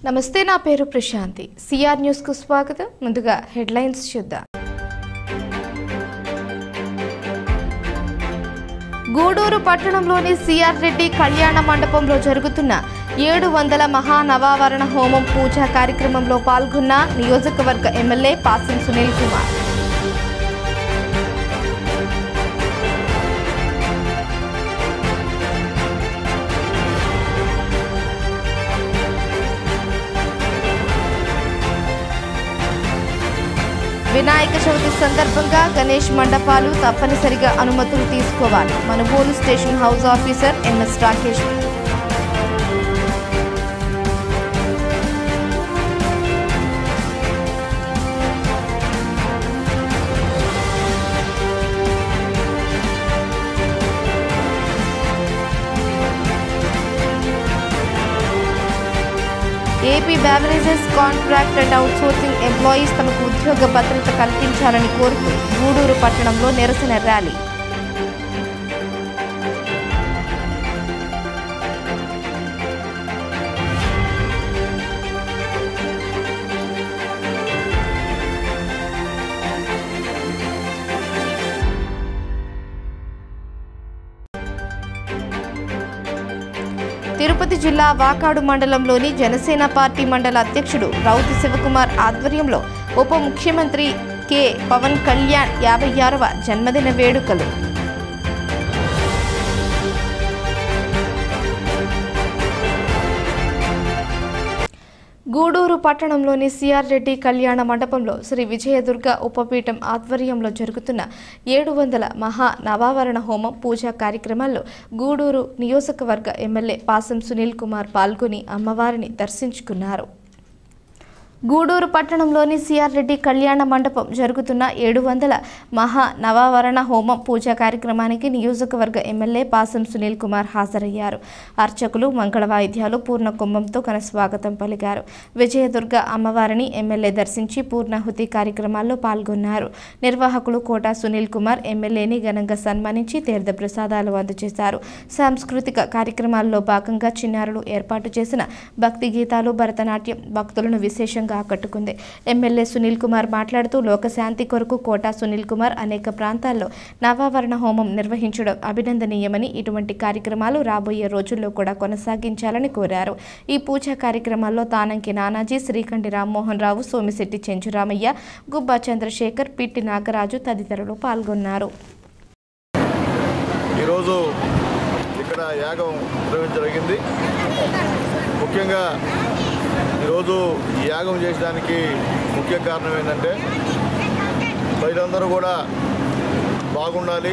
నమస్తే నా పేరు ప్రశాంతి సిఆర్ న్యూస్ కు స్వాగతం ముందుగా హెడ్లైన్స్ చూద్దాం గూడూరు పట్టణంలోని సిఆర్ రెడ్డి కళ్యాణ మండపంలో జరుగుతున్న ఏడు వందల మహానవావరణ హోమం పూజా కార్యక్రమంలో పాల్గొన్న నియోజకవర్గ ఎమ్మెల్యే పాసిం సునీల్ కుమార్ వినాయక చవితి సందర్భంగా గణేష్ మండపాలు తప్పనిసరిగా అనుమతులు తీసుకోవాలి Manubolu station house officer MS Rakesh AP beverages contract and outsourcing employees తమకు ఉద్యోగ భద్రత కల్పించాలని కోరుతూ గూడూరు పట్టణంలో నిరసన ర్యాలీ తిరుపతి జిల్లా వాకాడు మండలంలోని జనసేన పార్టీ మండల అధ్యక్షుడు రౌతి శివకుమార్ ఆధ్వర్యంలో ఉప ముఖ్యమంత్రి కె పవన్ కళ్యాణ్ యాభై ఆరవ జన్మదిన వేడుకలు గూడూరు పట్టణంలోని సిఆర్ రెడ్డి కళ్యాణ మండపంలో శ్రీ విజయదుర్గ ఉపపీఠం ఆధ్వర్యంలో జరుగుతున్న ఏడు వందల మహా నవావరణ హోమం పూజా కార్యక్రమాల్లో గూడూరు నియోజకవర్గ ఎమ్మెల్యే పాసం సునీల్ కుమార్ పాల్గొని అమ్మవారిని దర్శించుకున్నారు గూడూరు పట్టణంలోని సిఆర్ రెడ్డి కళ్యాణ మండపం జరుగుతున్న ఏడు వందల మహా నవావరణ హోమం పూజా కార్యక్రమానికి నియోజకవర్గ ఎమ్మెల్యే పాసం సునీల్ కుమార్ హాజరయ్యారు అర్చకులు మంగళ వాయిద్యాలు పూర్ణ కుంభంతో ఘన స్వాగతం పలికారు విజయదుర్గ అమ్మవారిని ఎమ్మెల్యే దర్శించి పూర్ణాహుతి కార్యక్రమాల్లో పాల్గొన్నారు నిర్వాహకులు కోట సునీల్ కుమార్ ఎమ్మెల్యేని ఘనంగా సన్మానించి తీర్థ ప్రసాదాలు అందజేశారు సాంస్కృతిక కార్యక్రమాల్లో భాగంగా చిన్నారులు ఏర్పాటు చేసిన భక్తి గీతాలు భరతనాట్యం భక్తులను విశేషంగా ఆకట్టుకుంది ఎమ్మెల్యే సునీల్ కుమార్ మాట్లాడుతూ లోకశాంతి కొరకు కోట సునీల్ కుమార్ అనేక ప్రాంతాల్లో నవావరణ హోమం నిర్వహించడం అభినందనీయమని ఇటువంటి కార్యక్రమాలు రాబోయే రోజుల్లో కూడా కొనసాగించాలని కోరారు ఈ పూజా కార్యక్రమాల్లో తానంకి నానాజీ శ్రీకంఠి రామ్మోహన్ రావు సోమిశెట్టి చెంచురామయ్య గుబ్బా చంద్రశేఖర్ పిట్టి నాగరాజు తదితరులు పాల్గొన్నారు ఈరోజు ఇక్కడ యాగం నిర్వహించడం జరిగింది ముఖ్యంగా ఈరోజు ఈ యాగం చేసడానికి ముఖ్య కారణం ఏంటంటే ప్రజలందరూ కూడా బాగుండాలి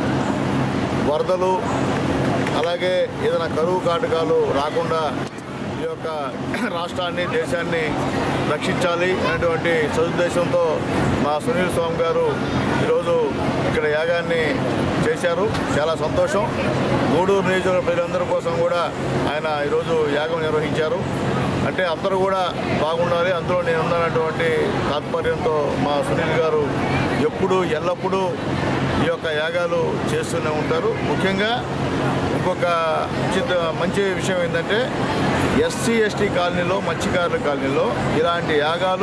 వరదలు అలాగే ఏదైనా కరువు కాటకాలు రాకుండా ఈ యొక్క రాష్ట్రాన్ని దేశాన్ని రక్షించాలి అనేటువంటి సదుద్దేశంతో మా సునీల్ స్వామి గారు ఈరోజు ఇక్కడ యాగాన్ని చేశారు చాలా సంతోషం గూడూరు నియోజకవర్గ ప్రజలందరి కోసం కూడా ఆయన ఈరోజు యాగం నిర్వహించారు అంటే అందరూ కూడా బాగుండాలి అందులో నేను ఉన్నానటువంటి తాత్పర్యంతో మా సునీల్ గారు ఎప్పుడు ఎల్లప్పుడూ ఈ యొక్క యాగాలు చేస్తూనే ఉంటారు ముఖ్యంగా ఇంకొక చిత్త మంచి విషయం ఏంటంటే ఎస్సీ ఎస్టీ కాలనీలో మత్స్యకారుల కాలనీలో ఇలాంటి యాగాలు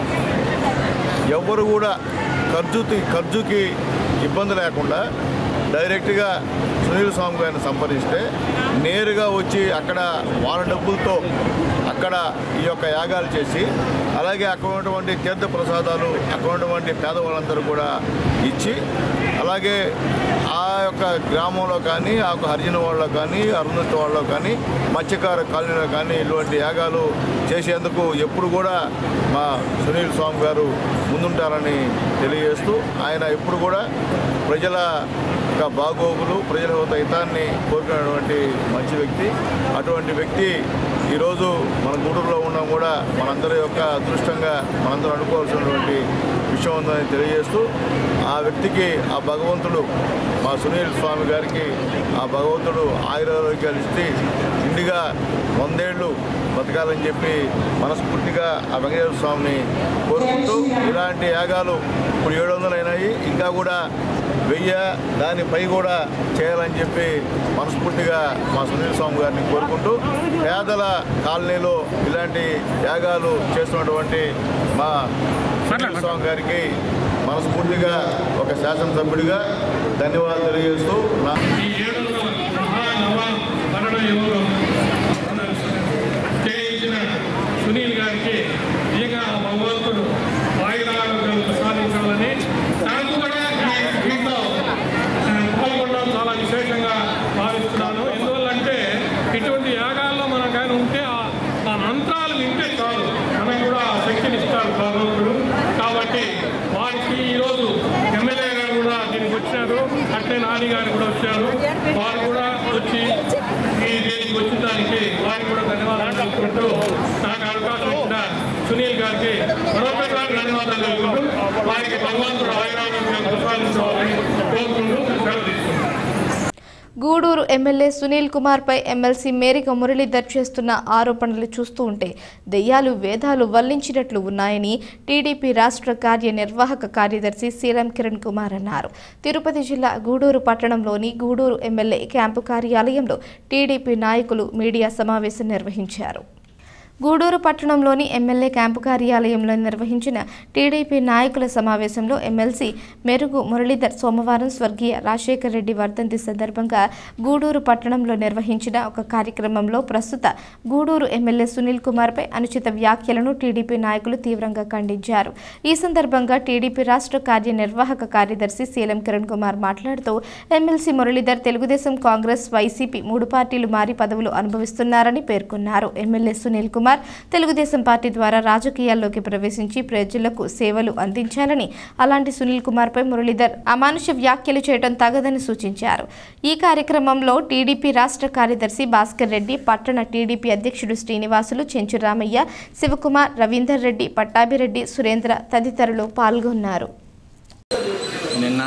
ఎవ్వరు కూడా ఖర్జుకి ఖర్జుకి ఇబ్బంది లేకుండా డైరెక్ట్గా సునీల్ స్వామి గారిని సంప్రదిస్తే నేరుగా వచ్చి అక్కడ వాళ్ళ డబ్బులతో అక్కడ ఈ యొక్క యాగాలు చేసి అలాగే అక్కడ ఉన్నటువంటి తీర్థ ప్రసాదాలు అక్కడ ఉన్నటువంటి పేదవాళ్ళందరూ కూడా ఇచ్చి అలాగే ఆ యొక్క గ్రామంలో కానీ ఆ యొక్క హరిజన వాళ్ళలో కానీ అరుణుత వాళ్ళలో కానీ మత్స్యకార కాలనీలో కానీ ఇటువంటి యాగాలు చేసేందుకు ఎప్పుడు కూడా మా సునీల్ స్వామి గారు ముందుంటారని తెలియజేస్తూ ఆయన ఎప్పుడు కూడా ప్రజల యొక్క బాగోగులు ప్రజల యొక్క హితాన్ని కోరుకునేటువంటి మంచి వ్యక్తి అటువంటి వ్యక్తి ఈరోజు మన గూడూరులో ఉన్నాం కూడా మనందరి యొక్క అదృష్టంగా మనందరం అనుకోవాల్సినటువంటి విషయం ఉందని తెలియజేస్తూ ఆ వ్యక్తికి ఆ భగవంతుడు మా సునీల్ స్వామి గారికి ఆ భగవంతుడు ఆయురారోగ్యాలు ఇస్తే ఇండిగా వందేళ్ళు బతకాలని చెప్పి మనస్ఫూర్తిగా ఆ వెంకటేశ్వర స్వామిని కోరుకుంటూ ఇలాంటి యాగాలు ఇప్పుడు ఏడు వందలు అయినాయి ఇంకా కూడా వెయ్యి దానిపై కూడా చేయాలని చెప్పి మనస్ఫూర్తిగా మా సునీల్ స్వామి గారిని కోరుకుంటూ పేదల కాలనీలో ఇలాంటి త్యాగాలు చేస్తున్నటువంటి మా సునీల్ స్వామి గారికి మనస్ఫూర్తిగా ఒక శాసనసభ్యుడిగా ధన్యవాదాలు తెలియజేస్తూ నా ఈ ఏడు మహానవ మరణ యోగం చేయించిన సునీల్ గారికి ఈగా భగవంతుడు వాయురాలను ప్రసాదించాలని నాకు కూడా ఈ దీంట్లో ఆ, పాల్గొనడం చాలా విశేషంగా భావిస్తున్నాను ఎందువల్లంటే ఇటువంటి యాగాల్లో మనం కానీ ఉంటే ఆ ఆ మంత్రాలు వింటే చాలు మనకు కూడా ఆ శక్తిని ఇస్తారు భగవంతుడు కాబట్టి వారికి ఈరోజు ఎమ్మెల్యే గారు కూడా దీనికి వచ్చినారు అట్లే నాని గారు కూడా వచ్చారు వారు కూడా వచ్చి ఈ దీనికి వచ్చిన దానికి వారికి కూడా ధన్యవాదాలు తెలుపుకుంటూ నాకు అవకాశం ఇచ్చిన సునీల్ గారికి మరొకసారి ధన్యవాదాలు తెలుపుకుంటూ వారికి భగవంతుడు ఆయురాలను ప్రసాదించాలని కోరుకుంటూ సెలవు తీసుకుంటాను గూడూరు ఎమ్మెల్యే సునీల్ కుమార్పై ఎమ్మెల్సీ మేరిక మురళీధర్ చేస్తున్న ఆరోపణలు చూస్తూ ఉంటే దెయ్యాలు వేదాలు వల్లించినట్లు ఉన్నాయని టీడీపీ రాష్ట్ర కార్యనిర్వాహక కార్యదర్శి సీలం కిరణ్ కుమార్ అన్నారు తిరుపతి జిల్లా గూడూరు పట్టణంలోని గూడూరు ఎమ్మెల్యే క్యాంపు కార్యాలయంలో టీడీపీ నాయకులు మీడియా సమావేశం నిర్వహించారు గూడూరు పట్టణంలోని ఎమ్మెల్యే క్యాంపు కార్యాలయంలో నిర్వహించిన టీడీపీ నాయకుల సమావేశంలో ఎమ్మెల్సీ మెరుగు మురళీధర్ సోమవారం స్వర్గీయ రాజశేఖర్ రెడ్డి వర్ధంతి సందర్భంగా గూడూరు పట్టణంలో నిర్వహించిన ఒక కార్యక్రమంలో ప్రస్తుత గూడూరు ఎమ్మెల్యే సునీల్ కుమార్పై అనుచిత వ్యాఖ్యలను టీడీపీ నాయకులు తీవ్రంగా ఖండించారు ఈ సందర్భంగా టీడీపీ రాష్ట్ర కార్యనిర్వాహక కార్యదర్శి సీలం కిరణ్ కుమార్ మాట్లాడుతూ MLC Muralidhar Telugudesam Congress YCP మూడు పార్టీలు మారి పదవులు అనుభవిస్తున్నారని పేర్కొన్నారు ఎమ్మెల్యే సునీల్ కుమార్ తెలుగుదేశం పార్టీ ద్వారా రాజకీయాల్లోకి ప్రవేశించి ప్రజలకు సేవలు అందించాలని అలాంటి సునీల్ కుమార్పై మురళీధర్ అమానుష వ్యాఖ్యలు చేయడం తగదని సూచించారు ఈ కార్యక్రమంలో టీడీపీ రాష్ట్ర కార్యదర్శి భాస్కర్ రెడ్డి పట్టణ టీడీపీ అధ్యక్షుడు శ్రీనివాసులు చెంచు రామయ్య శివకుమార్ రవీందర్ రెడ్డి పట్టాభిరెడ్డి సురేంద్ర తదితరులు పాల్గొన్నారు నిన్న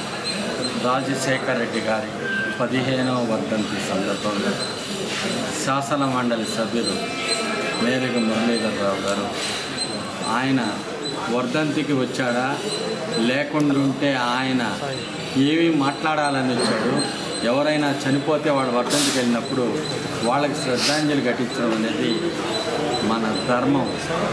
రాజశేఖర్ రెడ్డి గారి పదిహేనవ వర్ధంతి సందర్భంగా శాసన మండలి సభ్యులు మేరకు మురళీధర్ రావు గారు ఆయన వర్ధంతికి వచ్చాడా లేకుండా ఉంటే ఆయన ఏమి మాట్లాడాలని వచ్చాడు ఎవరైనా చనిపోతే వాడు వర్ధంతికి వెళ్ళినప్పుడు వాళ్ళకి శ్రద్ధాంజలి ఘటించడం అనేది మన ధర్మం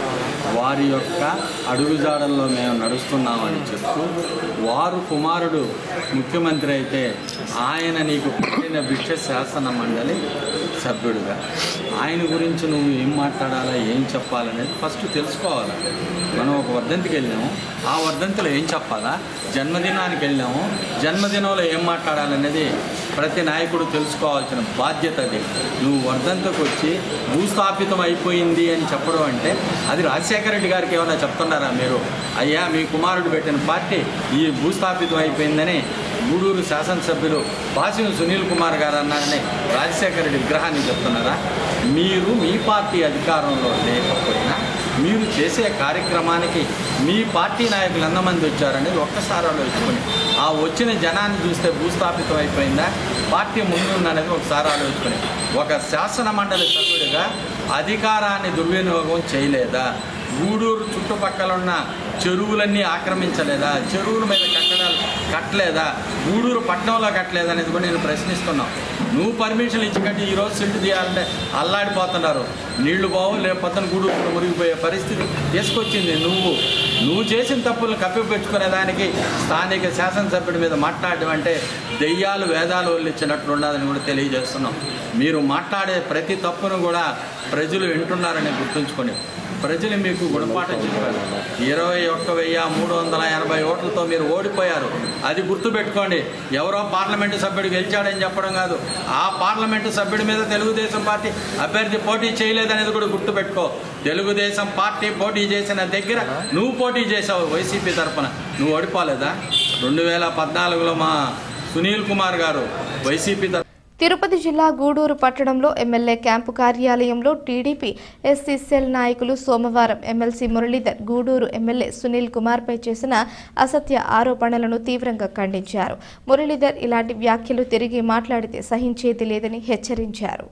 వారి యొక్క అడుగుజాడల్లో మేము నడుస్తున్నామని చెప్తూ వారు కుమారుడు ముఖ్యమంత్రి అయితే ఆయన నీకు పుట్టిన భిక్ష శాసన మండలి సభ్యుడుగా ఆయన గురించి నువ్వు ఏం మాట్లాడాలా ఏం చెప్పాలనేది ఫస్ట్ తెలుసుకోవాలి మనం ఒక వర్ధంతికి వెళ్ళాము ఆ వర్ధంతిలో ఏం చెప్పాలా జన్మదినానికి వెళ్ళాము జన్మదినంలో ఏం మాట్లాడాలనేది ప్రతి నాయకుడు తెలుసుకోవాల్సిన బాధ్యత అది నువ్వు వర్ధంతకు వచ్చి భూస్థాపితం అయిపోయింది అని చెప్పడం అంటే అది రాజశేఖర రెడ్డి గారికి ఏమైనా చెప్తున్నారా మీరు అయ్యా మీ కుమారుడు పెట్టిన పార్టీ ఈ భూస్థాపితం అయిపోయిందని గూడూరు శాసనసభ్యులు బాసిం సునీల్ కుమార్ గారు అన్నారని రాజశేఖర రెడ్డి విగ్రహాన్ని చెప్తున్నారా మీరు మీ పార్టీ అధికారంలో లేకపోయినా మీరు చేసే కార్యక్రమానికి మీ పార్టీ నాయకులు ఎంతమంది వచ్చారనేది ఒక్కసారి ఆలోచించుకొని ఆ వచ్చిన జనాన్ని చూస్తే భూస్థాపితం అయిపోయిందా పార్టీ ముందుందనేది ఒకసారి ఆలోచించుకొని ఒక శాసన మండలి సభ్యుడిగా అధికారాన్ని దుర్వినియోగం చేయలేదా గూడూరు చుట్టుపక్కల ఉన్న చెరువులన్నీ ఆక్రమించలేదా చెరువుల మీద కట్టడాలు కట్టలేదా గూడూరు పట్టణంలో కట్టలేదా అనేది కూడా నేను ప్రశ్నిస్తున్నాం నువ్వు పర్మిషన్ ఇచ్చి కట్టి ఈరోజు సిల్ట్ తీయాలంటే అల్లాడిపోతున్నారు నీళ్లు బావు లేకపోతే గూడూరు మురిగిపోయే పరిస్థితి తీసుకొచ్చింది నువ్వు నువ్వు చేసిన తప్పులను కప్పిపెట్టుకునే దానికి స్థానిక శాసనసభ్యుడి మీద మాట్లాడడం అంటే దెయ్యాలు వేదాలు వల్లిచ్చినట్లు ఉన్నదని కూడా తెలియజేస్తున్నాం మీరు మాట్లాడే ప్రతి తప్పును కూడా ప్రజలు వింటున్నారని గుర్తుంచుకొని ప్రజలు మీకు గుణపాఠం చెప్పారు ఇరవై ఒక్క వెయ్యి మూడు వందల ఎనభై ఓట్లతో మీరు ఓడిపోయారు అది గుర్తుపెట్టుకోండి ఎవరో పార్లమెంటు సభ్యుడు గెలిచాడని చెప్పడం కాదు ఆ పార్లమెంటు సభ్యుడి మీద తెలుగుదేశం పార్టీ అభ్యర్థి పోటీ చేయలేదనేది కూడా గుర్తుపెట్టుకో తెలుగుదేశం పార్టీ పోటీ చేసిన దగ్గర నువ్వు పోటీ చేసావు వైసీపీ తరఫున నువ్వు ఓడిపోలేదా రెండు వేల పద్నాలుగులో మా సునీల్ కుమార్ గారు వైసీపీ తరఫున తిరుపతి జిల్లా గూడూరు పట్టణంలో ఎమ్మెల్యే క్యాంపు కార్యాలయంలో టీడీపీ ఎస్సీ సెల్ నాయకులు సోమవారం ఎమ్మెల్సీ మురళీధర్ గూడూరు ఎమ్మెల్యే సునీల్ కుమార్పై చేసిన అసత్య ఆరోపణలను తీవ్రంగా ఖండించారు మురళీధర్ ఇలాంటి వ్యాఖ్యలు తిరిగి మాట్లాడితే సహించేది లేదని హెచ్చరించారు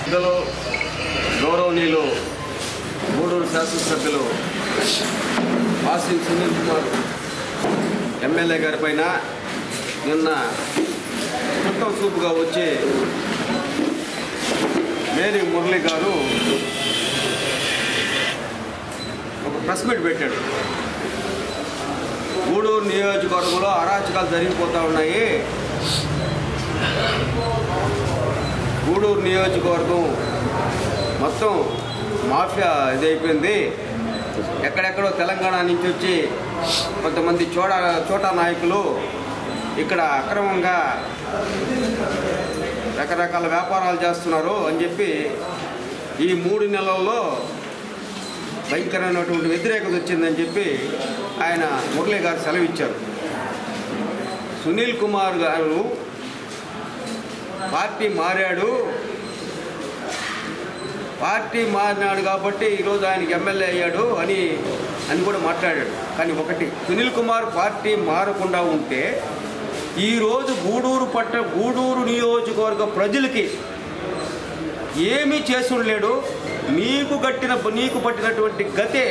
ఇందులో గౌరవనీయులు గూడూరు శాసనసభ్యులు వాసిం సునీల్ కుమార్ ఎమ్మెల్యే గారి పైన నిన్న చుట్టం చూపుగా వచ్చి మేరీ మురళి గారు ఒక ప్రెస్ మీట్ పెట్టాడు గూడూరు నియోజకవర్గంలో అరాచకాలు జరిగిపోతూ ఉన్నాయి గూడూరు నియోజకవర్గం మొత్తం మాఫియా ఇదైపోయింది ఎక్కడెక్కడో తెలంగాణ నుంచి వచ్చి కొంతమంది చోట చోటా నాయకులు ఇక్కడ అక్రమంగా రకరకాల వ్యాపారాలు చేస్తున్నారు అని చెప్పి ఈ మూడు నెలల్లో భయంకరమైనటువంటి వ్యతిరేకత వచ్చిందని చెప్పి ఆయన మురళి గారు సెలవిచ్చారు సునీల్ కుమార్ గారు పార్టీ మారాడు పార్టీ మారినాడు కాబట్టి ఈరోజు ఆయనకి ఎమ్మెల్యే అయ్యాడు అని అని కూడా మాట్లాడాడు కానీ ఒకటి సునీల్ కుమార్ పార్టీ మారకుండా ఉంటే ఈరోజు గూడూరు పట్ట గూడూరు నియోజకవర్గ ప్రజలకి ఏమీ చేసుండలేడు నీకు కట్టిన నీకు పట్టినటువంటి గతే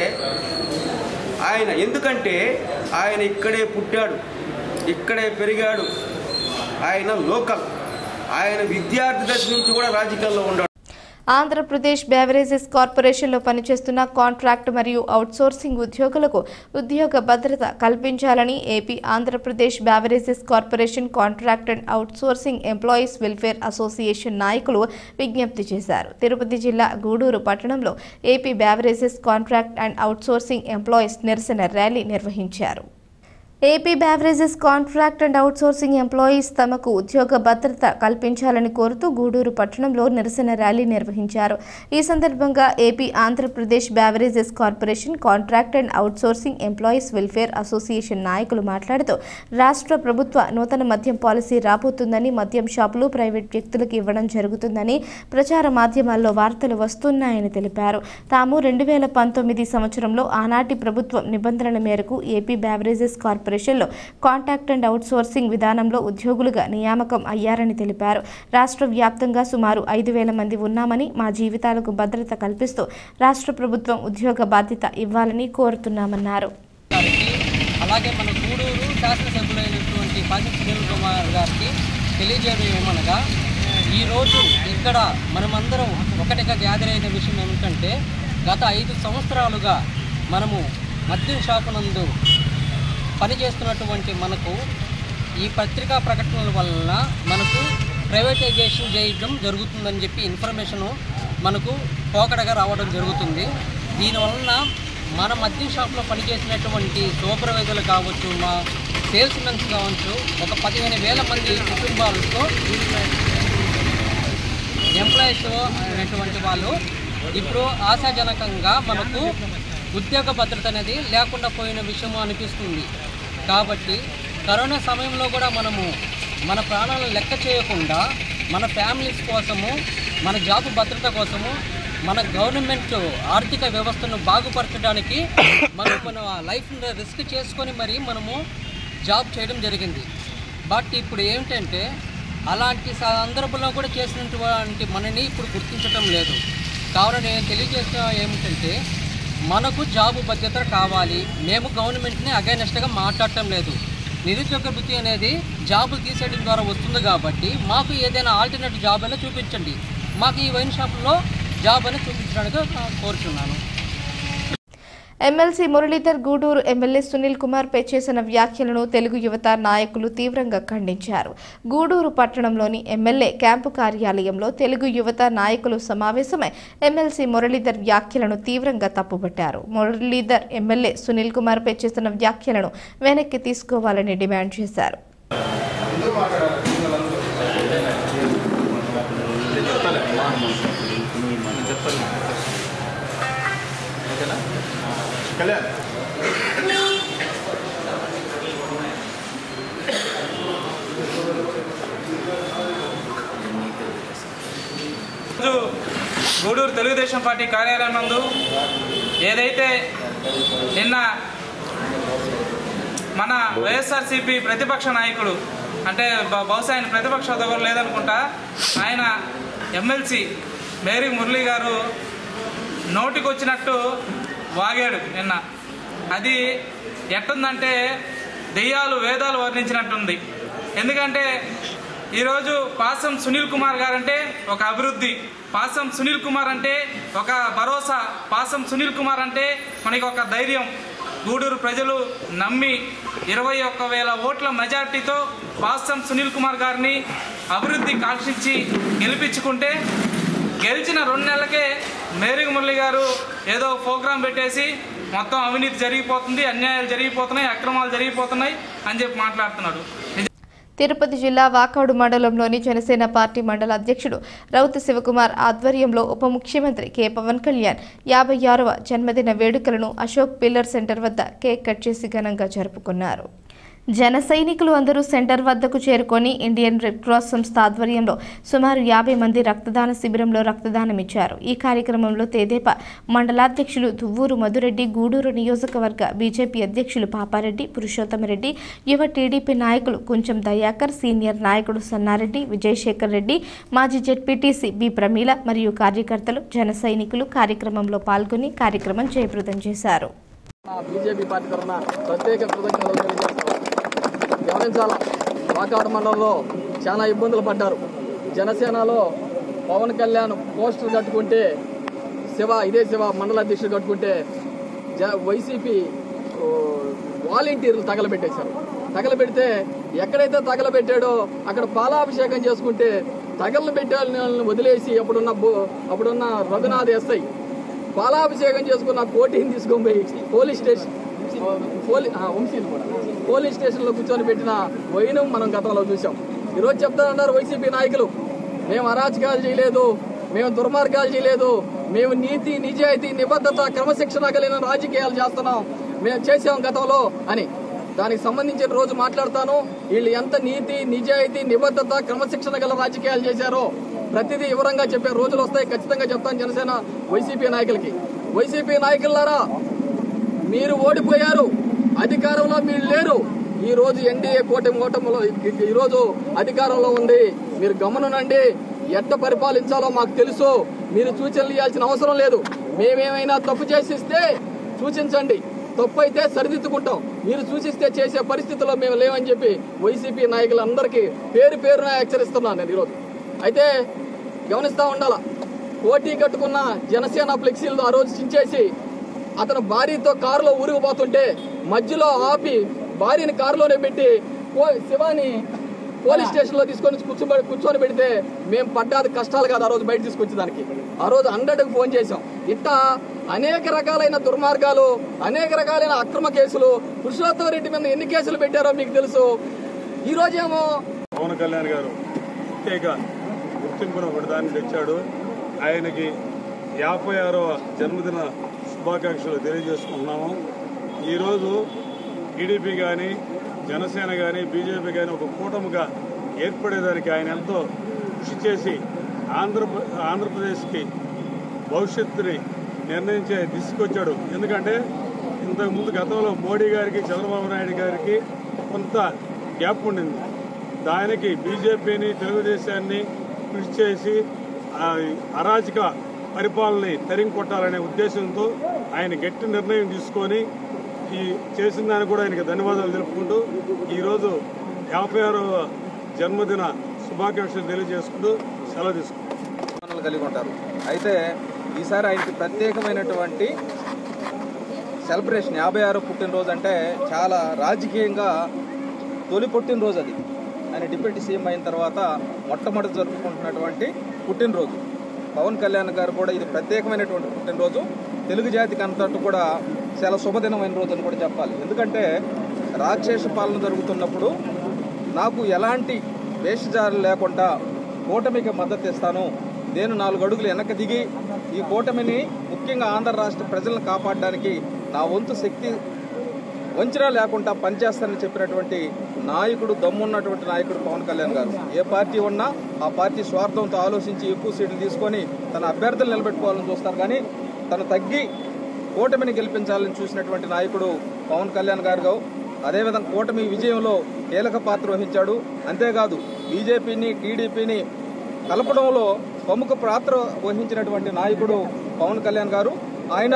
ఆయన ఎందుకంటే ఆయన ఇక్కడే పుట్టాడు ఇక్కడే పెరిగాడు ఆయన లోకల్ ఆయన విద్యార్థి దశ నుంచి కూడా రాజకీయాల్లో ఉన్నాడు ఆంధ్రప్రదేశ్ బెవరేజెస్ కార్పొరేషన్లో పనిచేస్తున్న కాంట్రాక్ట్ మరియు అవుట్సోర్సింగ్ ఉద్యోగులకు ఉద్యోగ భద్రత కల్పించాలని AP Andhra Pradesh beverages corporation contract and outsourcing employees welfare association నాయకులు విజ్ఞప్తి చేశారు తిరుపతి జిల్లా గూడూరు పట్టణంలో AP beverages contract and outsourcing employees నిరసన ర్యాలీ నిర్వహించారు AP beverages contract and outsourcing employees తమకు ఉద్యోగ భద్రత కల్పించాలని కోరుతూ గూడూరు పట్టణంలో నిరసన ర్యాలీ నిర్వహించారు ఈ సందర్భంగా AP Andhra Pradesh beverages corporation contract and outsourcing employees welfare association నాయకులు మాట్లాడుతూ రాష్ట్ర ప్రభుత్వ నూతన మద్యం పాలసీ రాబోతుందని మద్యం షాపులు ప్రైవేట్ వ్యక్తులకు ఇవ్వడం జరుగుతుందని ప్రచార మాధ్యమాల్లో వార్తలు వస్తున్నాయని తెలిపారు తాము రెండు వేల పంతొమ్మిది సంవత్సరంలో ఆనాటి ప్రభుత్వం నిబంధనల మేరకు ఏపీ బ్యావరేజెస్ కార్పొరేషన్లో కాంటాక్ట్ అండ్ అవుట్సోర్సింగ్ విధానంలో ఉద్యోగులుగా నియామకం అయ్యారని తెలిపారు రాష్ట్ర వ్యాప్తంగా సుమారు ఐదు వేల మంది ఉన్నామని మా జీవితాలకు భద్రత కల్పిస్తూ రాష్ట్ర ప్రభుత్వం ఉద్యోగ బాధ్యత ఇవ్వాలని కోరుతున్నామన్నారు గారికి అలాగే మన గూడూరు శాసనసభ్యులైనటువంటి పాసి సునీల్ కుమార్ గారికి తెలియజేయడం ఏమనగా ఈరోజు ఇక్కడ మనమందరం ఒకటిగా గ్యాదర్ అయిన విషయం ఏమిటంటే గత ఐదు సంవత్సరాలుగా మనము మద్యం షాపు నందు పనిచేస్తున్నటువంటి మనకు ఈ పత్రికా ప్రకటనల వలన మనకు ప్రైవేటైజేషన్ చేయడం జరుగుతుందని చెప్పి ఇన్ఫర్మేషను మనకు పోకడగా రావడం జరుగుతుంది దీనివలన మన మద్యం షాప్లో పనిచేసినటువంటి సూపర్వైజర్లు కావచ్చు మా సేల్స్ మెన్స్ కావచ్చు ఒక పదిహేను వేల మంది కుటుంబాలతో ఎంప్లాయీస్ అనేటువంటి వాళ్ళు ఇప్పుడు ఆశాజనకంగా మనకు ఉద్యోగ భద్రత అనేది లేకుండా పోయిన విషయం అనిపిస్తుంది కాబట్టి కరోనా సమయంలో కూడా మనము మన ప్రాణాలను లెక్క చేయకుండా మన ఫ్యామిలీస్ కోసము మన జాబ్ భద్రత కోసము మన గవర్నమెంట్ ఆర్థిక వ్యవస్థను బాగుపరచడానికి మనం మన లైఫ్ రిస్క్ చేసుకొని మరి మనము జాబ్ చేయడం జరిగింది బట్ ఇప్పుడు ఏమిటంటే అలాంటి సందర్భంలో కూడా చేసినటువంటి మనని ఇప్పుడు గుర్తించడం లేదు కావున నేను తెలియజేస్తున్న ఏమిటంటే మనకు జాబు భద్రత కావాలి మేము గవర్నమెంట్ని అగైనెస్ట్గా మాట్లాడటం లేదు నిరుద్యోగ వృత్తి అనేది జాబులు తీసేయడం ద్వారా వస్తుంది కాబట్టి మాకు ఏదైనా ఆల్టర్నేట్ జాబ్ అయినా చూపించండి మాకు ఈ వైన్ షాప్లో జాబ్ అయినా చూపించడానికి కోరుచున్నాను ఎమ్మెల్సీ మురళీధర్ గూడూరు ఎమ్మెల్యే సునీల్ కుమార్ పై చేసిన వ్యాఖ్యలను తెలుగు యువత నాయకులు తీవ్రంగా ఖండించారు గూడూరు పట్టణంలోని ఎమ్మెల్యే క్యాంపు కార్యాలయంలో తెలుగు యువత నాయకులు సమావేశమై ఎమ్మెల్సీ మురళీధర్ వ్యాఖ్యలను తీవ్రంగా తప్పుపట్టారు మురళీధర్ ఎమ్మెల్యే సునీల్ కుమార్ పై చేసిన వ్యాఖ్యలను వెనక్కి తీసుకోవాలని డిమాండ్ చేశారు కళ్యాణ్ రోజు గూడూరు తెలుగుదేశం పార్టీ కార్యాలయం నందు ఏదైతే నిన్న మన వైఎస్ఆర్సీపీ ప్రతిపక్ష నాయకుడు అంటే బ- బహుశా ఆయన ప్రతిపక్ష హోదా కూడా లేదనుకుంటా ఆయన ఎమ్మెల్సీ మేరీ మురళి గారు నోటికొచ్చినట్టు వాగాడు నిన్న అది ఎట్టుందంటే దెయ్యాలు వేదాలు వర్ణించినట్టుంది ఎందుకంటే ఈరోజు పాసం సునీల్ కుమార్ గారు అంటే ఒక అభివృద్ధి పాసం సునీల్ కుమార్ అంటే ఒక భరోసా పాసం సునీల్ కుమార్ అంటే మనకి ఒక ధైర్యం గూడూరు ప్రజలు నమ్మి ఇరవై ఒక్క వేల ఓట్ల మెజార్టీతో పాసం సునీల్ కుమార్ గారిని అభివృద్ధి కాంక్షించి గెలిపించుకుంటే గెలిచిన రెండు నెలలకే మేరీ మురళి గారు ఏదో ప్రోగ్రాం పెట్టేసి మొత్తం అవినీతి జరిగిపోతుంది అన్యాయాలు జరిగిపోతున్నాయి అక్రమాలు జరిగిపోతున్నాయి అని చెప్పి మాట్లాడుతున్నాడు నిజ- తిరుపతి జిల్లా వాకాడు మండలంలోని జనసేన పార్టీ మండల అధ్యక్షుడు రౌతు శివకుమార్ ఆధ్వర్యంలో ఉప ముఖ్యమంత్రి కె పవన్ కళ్యాణ్ యాభై ఆరవ జన్మదిన వేడుకలను అశోక్ పిల్లర్ సెంటర్ వద్ద కేక్ కట్ చేసి ఘనంగా జరుపుకున్నారు జన సైనికులు అందరూ సెంటర్ వద్దకు చేరుకొని ఇండియన్ రెడ్ క్రాస్ సంస్థ ఆధ్వర్యంలో సుమారు యాభై మంది రక్తదాన శిబిరంలో రక్తదానం ఇచ్చారు ఈ కార్యక్రమంలో తేదేపా మండలాధ్యక్షులు దువ్వూరు మధురెడ్డి గూడూరు నియోజకవర్గ బీజేపీ అధ్యక్షులు పాపారెడ్డి పురుషోత్తమరెడ్డి యువ టీడీపీ నాయకులు కొంచెం దయాకర్ సీనియర్ నాయకుడు సన్నారెడ్డి విజయశేఖర్ రెడ్డి మాజీ జెడ్పీటీసీ బి ప్రమీల మరియు కార్యకర్తలు జన సైనికులు కార్యక్రమంలో పాల్గొని కార్యక్రమం జయప్రదం చేశారు నా బీజేపీ పార్టీ తరఫున ప్రత్యేక కృతజ్ఞతలు తెలియజేస్తున్నాను గమనించాలా వాకాడు మండలంలో చాలా ఇబ్బందులు పడ్డారు జనసేనలో పవన్ కళ్యాణ్ పోస్టర్ కట్టుకుంటే శివ ఇదే శివ మండల అధ్యక్షుడు కట్టుకుంటే జ వైసీపీ ఓ, వాలంటీర్లు తగలబెట్టేశారు తగలబెడితే ఎక్కడైతే తగలబెట్టాడో అక్కడ పాలాభిషేకం చేసుకుంటే తగలబెట్టే వాళ్ళని వదిలేసి అప్పుడున్న బో- అప్పుడున్న రఘునాథ్ ఎస్ఐ పాలాభిషేకం చేసుకున్న కోటిని తీసుకొని పోయి పోలీస్ స్టేషన్ పోలీ ఆ, వంశీలు కూడా పోలీస్ స్టేషన్లో కూర్చొని పెట్టిన వైనం మనం గతంలో చూసాం ఈరోజు చెప్తానన్నారు వైసీపీ నాయకులు మేము అరాచకాలు చేయలేదు మేము దుర్మార్గాలు చేయలేదు మేము నీతి నిజాయితీ నిబద్ధత క్రమశిక్షణ కలిగిన రాజకీయాలు చేస్తున్నాం మేము చేసాం గతంలో అని దానికి సంబంధించిన రోజు మాట్లాడతాను వీళ్ళు ఎంత నీతి నిజాయితీ నిబద్ధత క్రమశిక్షణ గల రాజకీయాలు చేశారో ప్రతిదీ వివరంగా చెప్పే రోజులు వస్తాయి ఖచ్చితంగా చెప్తాను జనసేన వైసీపీ నాయకులకి వైసీపీ నాయకులారా మీరు ఓడిపోయారు అధికారంలో మీరు లేరు ఈ రోజు ఎన్డీఏ కూటమి ఓటమిలో ఈ రోజు అధికారంలో ఉంది మీరు గమనండి ఎట్ట పరిపాలించాలో మాకు తెలుసు మీరు సూచనలు ఇవ్వాల్సిన అవసరం లేదు మేమేమైనా తప్పు చేసిస్తే సూచించండి తప్పు అయితే సరిదిద్దుకుంటాం మీరు సూచిస్తే చేసే పరిస్థితిలో మేము లేవని చెప్పి వైసీపీ నాయకులందరికీ పేరు పేరున హెచ్చరిస్తున్నాను నేను ఈరోజు అయితే గమనిస్తా ఉండాల పోటీ కట్టుకున్న జనసేన ఫ్లెక్సీలు ఆ రోజు చించేసి అతను భార్యతో కారులో ఊరిగిపోతుంటే మధ్యలో ఆపి భార్యని కారులోనే పెట్టి పో- శివాని పోలీస్ స్టేషన్ లో తీసుకొని కూర్చోబె కూర్చొని పెడితే మేము పడ్డాది కష్టాలు కాదు ఆ రోజు బయట తీసుకొచ్చేదానికి ఆ రోజు హండ్రెడ్కి ఫోన్ చేశాం ఇట్టా అనేక రకాలైన దుర్మార్గాలు అనేక రకాలైన అక్రమ కేసులు పురుషోత్తమ రెడ్డి మీద ఎన్ని కేసులు పెట్టారో మీకు తెలుసు ఈ రోజేమో పవన్ కళ్యాణ్ గారు ప్రత్యేక గుర్తింపును ఒకటి దాన్ని తెచ్చాడు ఆయనకి యాభై ఆరవ జన్మదిన శుభాకాంక్షలు తెలియజేసుకుంటున్నాము ఈరోజు టీడీపీ కానీ జనసేన కానీ బీజేపీ కానీ ఒక కూటమిగా ఏర్పడేదానికి ఆయన ఎంతో కృషి చేసి ఆంధ్ర ఆంధ్రప్రదేశ్కి భవిష్యత్తుని నిర్ణయించే దిశకొచ్చాడు ఎందుకంటే ఇంతకుముందు గతంలో మోడీ గారికి చంద్రబాబు నాయుడు గారికి కొంత గ్యాప్ ఉండింది దానికి బీజేపీని తెలుగుదేశాన్ని కృషి చేసి ఆ అరాజక పరిపాలనని తరిమి కొట్టాలనే ఉద్దేశంతో ఆయన గట్టి నిర్ణయం తీసుకొని ఈ చేసిన దానికి కూడా ఆయనకి ధన్యవాదాలు తెలుపుకుంటూ ఈరోజు యాభై ఆరవ జన్మదిన శుభాకాంక్షలు తెలియజేసుకుంటూ సెలవు తీసుకుంటాం భావనలు కలిగి ఉంటారు అయితే ఈసారి ఆయనకి ప్రత్యేకమైనటువంటి సెలబ్రేషన్ యాభై ఆరు పుట్టినరోజు అంటే చాలా రాజకీయంగా తొలి పుట్టినరోజు అది ఆయన డిప్యూటీ సీఎం అయిన తర్వాత మొట్టమొదటి జరుపుకుంటున్నటువంటి పుట్టినరోజు పవన్ కళ్యాణ్ గారు కూడా ఇది ప్రత్యేకమైనటువంటి పుట్టినరోజు తెలుగు జాతికి అంతట్టు కూడా చాలా శుభదినమైన రోజు అని కూడా చెప్పాలి ఎందుకంటే రాక్షస పాలన జరుగుతున్నప్పుడు నాకు ఎలాంటి వేషజాలు లేకుండా కూటమికి మద్దతు ఇస్తాను నేను నాలుగు అడుగులు వెనక్కి దిగి ఈ కూటమిని ముఖ్యంగా ఆంధ్ర రాష్ట్ర ప్రజలను కాపాడడానికి నా వంతు శక్తి వంచన లేకుండా పనిచేస్తానని చెప్పినటువంటి నాయకుడు దమ్మున్నటువంటి నాయకుడు పవన్ కళ్యాణ్ గారు ఏ పార్టీ ఉన్నా ఆ పార్టీ స్వార్థంతో ఆలోచించి ఎక్కువ సీట్లు తీసుకొని తన అభ్యర్థులు నిలబెట్టుకోవాలని చూస్తారు కానీ తను తగ్గి కూటమిని గెలిపించాలని చూసినటువంటి నాయకుడు పవన్ కళ్యాణ్ గారు అదేవిధంగా కూటమి విజయంలో కీలక పాత్ర వహించాడు అంతేకాదు బీజేపీని టీడీపీని కలపడంలో ప్రముఖ పాత్ర వహించినటువంటి నాయకుడు పవన్ కళ్యాణ్ గారు ఆయన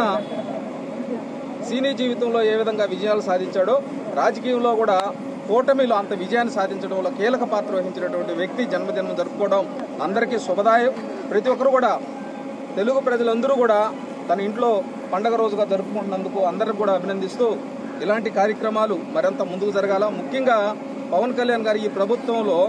సినీ జీవితంలో ఏ విధంగా విజయాలు సాధించాడో రాజకీయంలో కూడా కూటమిలో అంత విజయాన్ని సాధించడంలో కీలక పాత్ర వహించినటువంటి వ్యక్తి జన్మదినం జరుపుకోవడం అందరికీ శుభదాయం ప్రతి ఒక్కరు కూడా తెలుగు ప్రజలందరూ కూడా తన ఇంట్లో పండగ రోజుగా జరుపుకుంటున్నందుకు అందరికి కూడా అభినందిస్తూ ఇలాంటి కార్యక్రమాలు మరింత ముందుకు జరగాల ముఖ్యంగా పవన్ కళ్యాణ్ గారు ఈ ప్రభుత్వంలో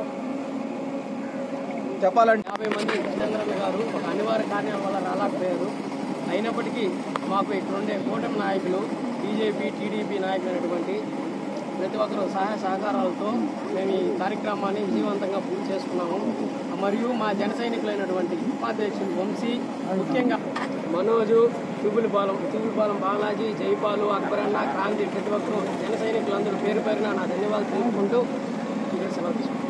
చెప్పాలంటే యాభై మంది చంద్రన్న గారు ఒక అనివార్య కారణాల వల్ల రాలేకపోయారు అయినప్పటికీ మాకు ఇక్కడ ఉండే కూటమి నాయకులు బీజేపీ టీడీపీ నాయకులైనటువంటి ప్రతి ఒక్కరు సహాయ సహకారాలతో మేము ఈ కార్యక్రమాన్ని విజయవంతంగా పూర్తి చేసుకున్నాము మరియు మా జన సైనికులైనటువంటి ఉపాధ్యక్షులు వంశీ ముఖ్యంగా మనోజు తుగులపాలెం తుగులపాలెం బాలాజీ జైపాలు అక్బరన్న క్రాంతి ప్రతి ఒక్కరు జన సైనికులందరూ పేరు పేరున నా ధన్యవాదాలు తెలుపుకుంటూ ఇక్కడ సెలవు తీసుకుంటాను.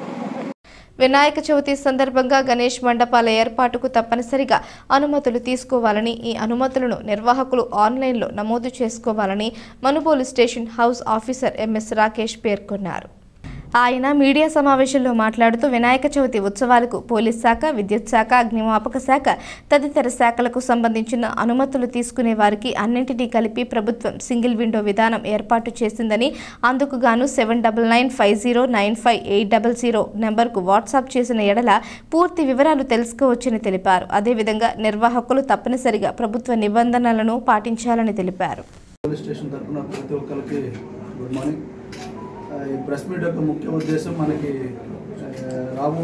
వినాయక చవితి సందర్భంగా గణేష్ మండపాల ఏర్పాటుకు తప్పనిసరిగా అనుమతులు తీసుకోవాలని ఈ అనుమతులను నిర్వాహకులు ఆన్లైన్లో నమోదు చేసుకోవాలని Manubolu station house officer MS Rakesh పేర్కొన్నారు ఆయన మీడియా సమావేశంలో మాట్లాడుతూ వినాయక చవితి ఉత్సవాలకు పోలీస్ శాఖ విద్యుత్ శాఖ అగ్నిమాపక శాఖ తదితర శాఖలకు సంబంధించిన అనుమతులు తీసుకునే వారికి అన్నింటినీ కలిపి ప్రభుత్వం సింగిల్ విండో విధానం ఏర్పాటు చేసిందని అందుకు గాను seven double nine five zero nine five eight double zero నెంబర్కు వాట్సాప్ చేసిన ఎడల పూర్తి వివరాలు తెలుసుకోవచ్చని తెలిపారు అదేవిధంగా నిర్వాహకులు తప్పనిసరిగా ప్రభుత్వ నిబంధనలను పాటించాలని తెలిపారు పోలీస్ స్టేషన్ తరఫున ప్రతి ఒక్కరికి గుడ్ మార్నింగ్ ఆ, ఈ ప్రెస్ మీట్ యొక్క ముఖ్య ఉద్దేశం మనకి ఆ, రాబో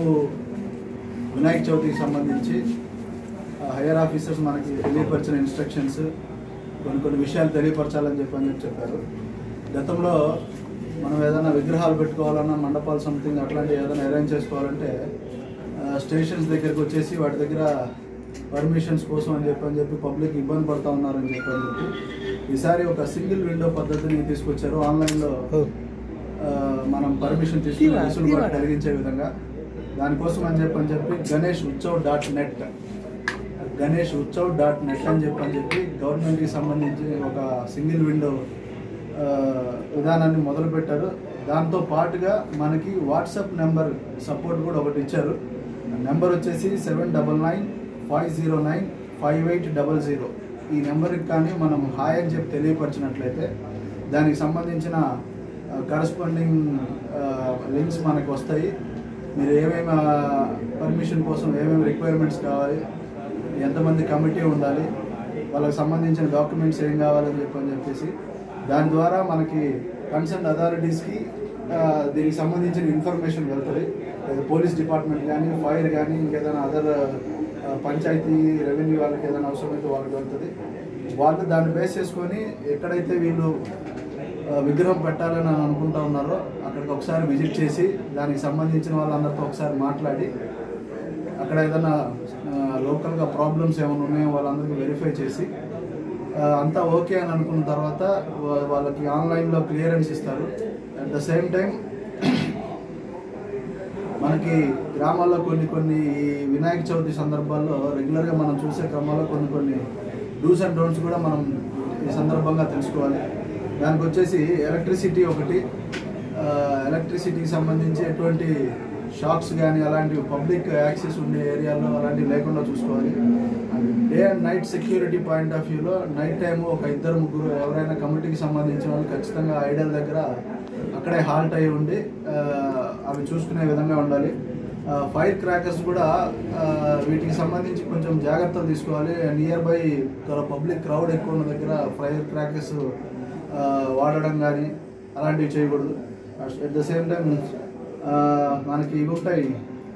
వినాయక చవితికి సంబంధించి ఆ, హైయర్ ఆఫీసర్స్ మనకి తెలియపరిచిన ఇన్స్ట్రక్షన్స్ కొన్ని కొన్ని విషయాలు తెలియపరచాలని చెప్పని చెప్పి చెప్పారు గతంలో మనం ఏదైనా విగ్రహాలు పెట్టుకోవాలన్నా మండపాలు సంథింగ్ అట్లాంటివి ఏదైనా అరేంజ్ చేసుకోవాలంటే ఆ, స్టేషన్స్ దగ్గరికి వచ్చేసి వాటి దగ్గర పర్మిషన్స్ కోసం అని చెప్పి అని చెప్పి పబ్లిక్ ఇబ్బంది పడతా ఉన్నారని చెప్పి అని చెప్పి ఈసారి ఒక సింగిల్ విండో పద్ధతిని తీసుకొచ్చారు ఆన్లైన్లో ఆ, మనం పర్మిషన్ తీసుకుని వెసులుబాటు కలిగించే విధంగా దానికోసం అని చెప్పి అని చెప్పి Ganesh Utsav dot net Ganesh Utsav dot net అని చెప్పి అని చెప్పి గవర్నమెంట్కి సంబంధించి ఒక సింగిల్ విండో ఆ, విధానాన్ని మొదలుపెట్టారు దాంతో పాటుగా మనకి వాట్సాప్ నెంబర్ సపోర్ట్ కూడా ఒకటి ఇచ్చారు నెంబర్ వచ్చేసి seven double nine five zero nine five eight double zero ఈ నెంబర్కి కానీ మనం హాయ్ అని చెప్పి తెలియపరిచినట్లయితే దానికి సంబంధించిన కరస్పాండింగ్ లింక్స్ మనకు వస్తాయి మీరు ఏమేమి పర్మిషన్ కోసం ఏమేమి రిక్వైర్మెంట్స్ కావాలి ఎంతమంది కమిటీ ఉండాలి వాళ్ళకి సంబంధించిన డాక్యుమెంట్స్ ఏం కావాలని చెప్పని చెప్పేసి దాని ద్వారా మనకి కన్సర్న్ అథారిటీస్కి దీనికి సంబంధించిన ఇన్ఫర్మేషన్ వెళ్తుంది లేదా పోలీస్ డిపార్ట్మెంట్ కానీ ఫైర్ కానీ ఇంకేదైనా అదర్ పంచాయతీ రెవెన్యూ వాళ్ళకి ఏదైనా అవసరమైతే వాళ్ళకి వెళ్తుంది వాళ్ళు దాన్ని బేస్ చేసుకొని ఎక్కడైతే వీళ్ళు ఆ, విగ్రహం పెట్టాలని అని అనుకుంటా ఉన్నారో అక్కడికి ఒకసారి విజిట్ చేసి దానికి సంబంధించిన వాళ్ళందరితో ఒకసారి మాట్లాడి అక్కడ ఏదైనా లోకల్గా ప్రాబ్లమ్స్ ఏమైనా ఉన్నాయో వాళ్ళందరికీ వెరిఫై చేసి ఆ, అంతా ఓకే అని అనుకున్న తర్వాత వా- వాళ్ళకి ఆన్లైన్లో క్లియరెన్స్ ఇస్తారు అట్ ద సేమ్ టైం మనకి గ్రామాల్లో కొన్ని కొన్ని ఈ వినాయక చవితి సందర్భాల్లో రెగ్యులర్గా మనం చూసే క్రమంలో కొన్ని కొన్ని డూస్ అండ్ డోంట్స్ కూడా మనం ఈ సందర్భంగా తెలుసుకోవాలి దానికి వచ్చేసి ఎలక్ట్రిసిటీ ఒకటి ఆ, ఎలక్ట్రిసిటీకి సంబంధించి ఎటువంటి షాక్స్ కానీ అలాంటివి పబ్లిక్ యాక్సెస్ ఉండే ఏరియాలో అలాంటివి లేకుండా చూసుకోవాలి day and night security point of వ్యూలో నైట్ టైం ఒక ఇద్దరు ముగ్గురు ఎవరైనా కమిటీకి సంబంధించిన వాళ్ళు ఖచ్చితంగా ఐడల్ దగ్గర అక్కడే హాల్ట్ అయి ఉండి ఆ, అవి చూసుకునే విధంగా ఉండాలి ఫైర్ క్రాకర్స్ కూడా ఆ, వీటికి సంబంధించి కొంచెం జాగ్రత్తలు తీసుకోవాలి నియర్ బై పబ్లిక్ క్రౌడ్ ఎక్కువ ఉన్న దగ్గర ఫైర్ క్రాకర్స్ వాడడం కానీ అలాంటివి చేయకూడదు అట్ ద సేమ్ టైం మనకి ఇవి ఉంటాయి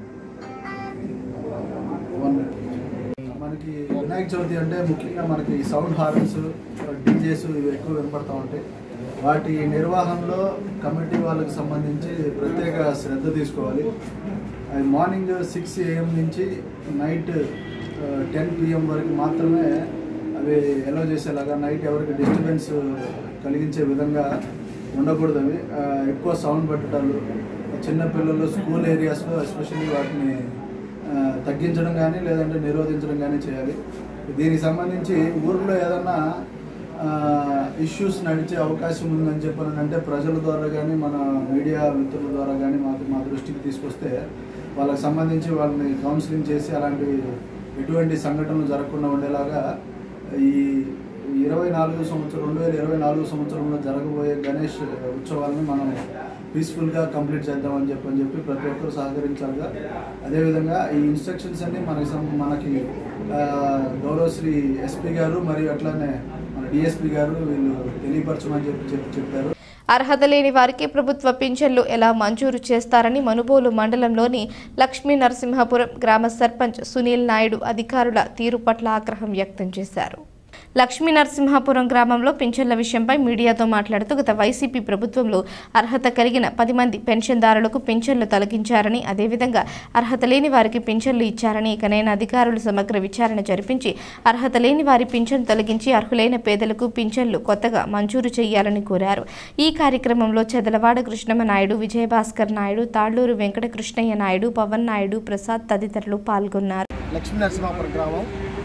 One minute. మనకి వినాయక చవితి అంటే ముఖ్యంగా మనకి సౌండ్ హార్న్స్ డీజేస్ ఇవి ఎక్కువ వినపడతా ఉంటాయి వాటి నిర్వహణలో కమిటీ వాళ్ళకి సంబంధించి ప్రత్యేక శ్రద్ధ తీసుకోవాలి అది మార్నింగ్ సిక్స్ ఏఎం నుంచి నైట్ టెన్ పిఎం వరకు మాత్రమే అవి ఎలో చేసేలాగా నైట్ ఎవరికి డిస్టర్బెన్స్ కలిగించే విధంగా ఉండకూడదు అవి ఆ, ఎక్కువ సౌండ్ పెట్టడాలు చిన్నపిల్లలు స్కూల్ ఏరియాస్లో ఎస్పెషల్లీ వాటిని ఆ, తగ్గించడం కానీ లేదంటే నిరోధించడం కానీ చేయాలి దీనికి సంబంధించి ఊర్లో ఏదన్నా ఇష్యూస్ నడిచే అవకాశం ఉందని చెప్పని అంటే ప్రజల ద్వారా కానీ మన మీడియా మిత్రుల ద్వారా కానీ మాకు మా దృష్టికి తీసుకొస్తే వాళ్ళకి సంబంధించి వాళ్ళని కౌన్సిలింగ్ చేసి అలాంటివి ఎటువంటి సంఘటనలు జరగకుండా ఉండేలాగా ఈ ఇరవై నాలుగు సంవత్సరం రెండు వేల ఇరవై నాలుగు సంవత్సరంలో జరగబోయే గణేష్ ఉత్సవాలను మనం పీస్ఫుల్గా కంప్లీట్ చేద్దామని చెప్పి అని చెప్పి ప్రతి ఒక్కరు సహకరించాలిగా అదేవిధంగా ఈ ఇన్స్ట్రక్షన్స్ అన్ని మనకి సం- మనకి ఆ, గౌరవశ్రీ ఎస్పీ గారు మరియు అట్లానే మన డిఎస్పీ గారు వీళ్ళు తెలియపరచమని చెప్పి చెప్పి చెప్పారు అర్హత లేని వారికి ప్రభుత్వ పింఛన్లు ఎలా మంజూరు చేస్తారని మనుబోలు మండలంలోని లక్ష్మీ నరసింహపురం గ్రామ సర్పంచ్ సునీల్ నాయుడు అధికారుల తీరు పట్ల ఆగ్రహం వ్యక్తం చేశారు లక్ష్మీ నరసింహాపురం గ్రామంలో పింఛన్ల విషయంపై మీడియాతో మాట్లాడుతూ గత వైసీపీ ప్రభుత్వంలో అర్హత కలిగిన పది మంది పెన్షన్దారులకు పింఛన్లు తొలగించారని అదేవిధంగా అర్హత లేని వారికి పింఛన్లు ఇచ్చారని ఇకనైనా అధికారులు సమగ్ర విచారణ జరిపించి అర్హత లేని వారి పింఛన్ తొలగించి అర్హులైన పేదలకు పింఛన్లు కొత్తగా మంజూరు చేయాలని కోరారు ఈ కార్యక్రమంలో చెదలవాడ కృష్ణమ్మ నాయుడు విజయభాస్కర్ నాయుడు తాళ్లూరు వెంకట కృష్ణయ్య నాయుడు పవన్ నాయుడు ప్రసాద్ తదితరులు పాల్గొన్నారు లక్ష్మీ నరసింహాపురం గ్రామం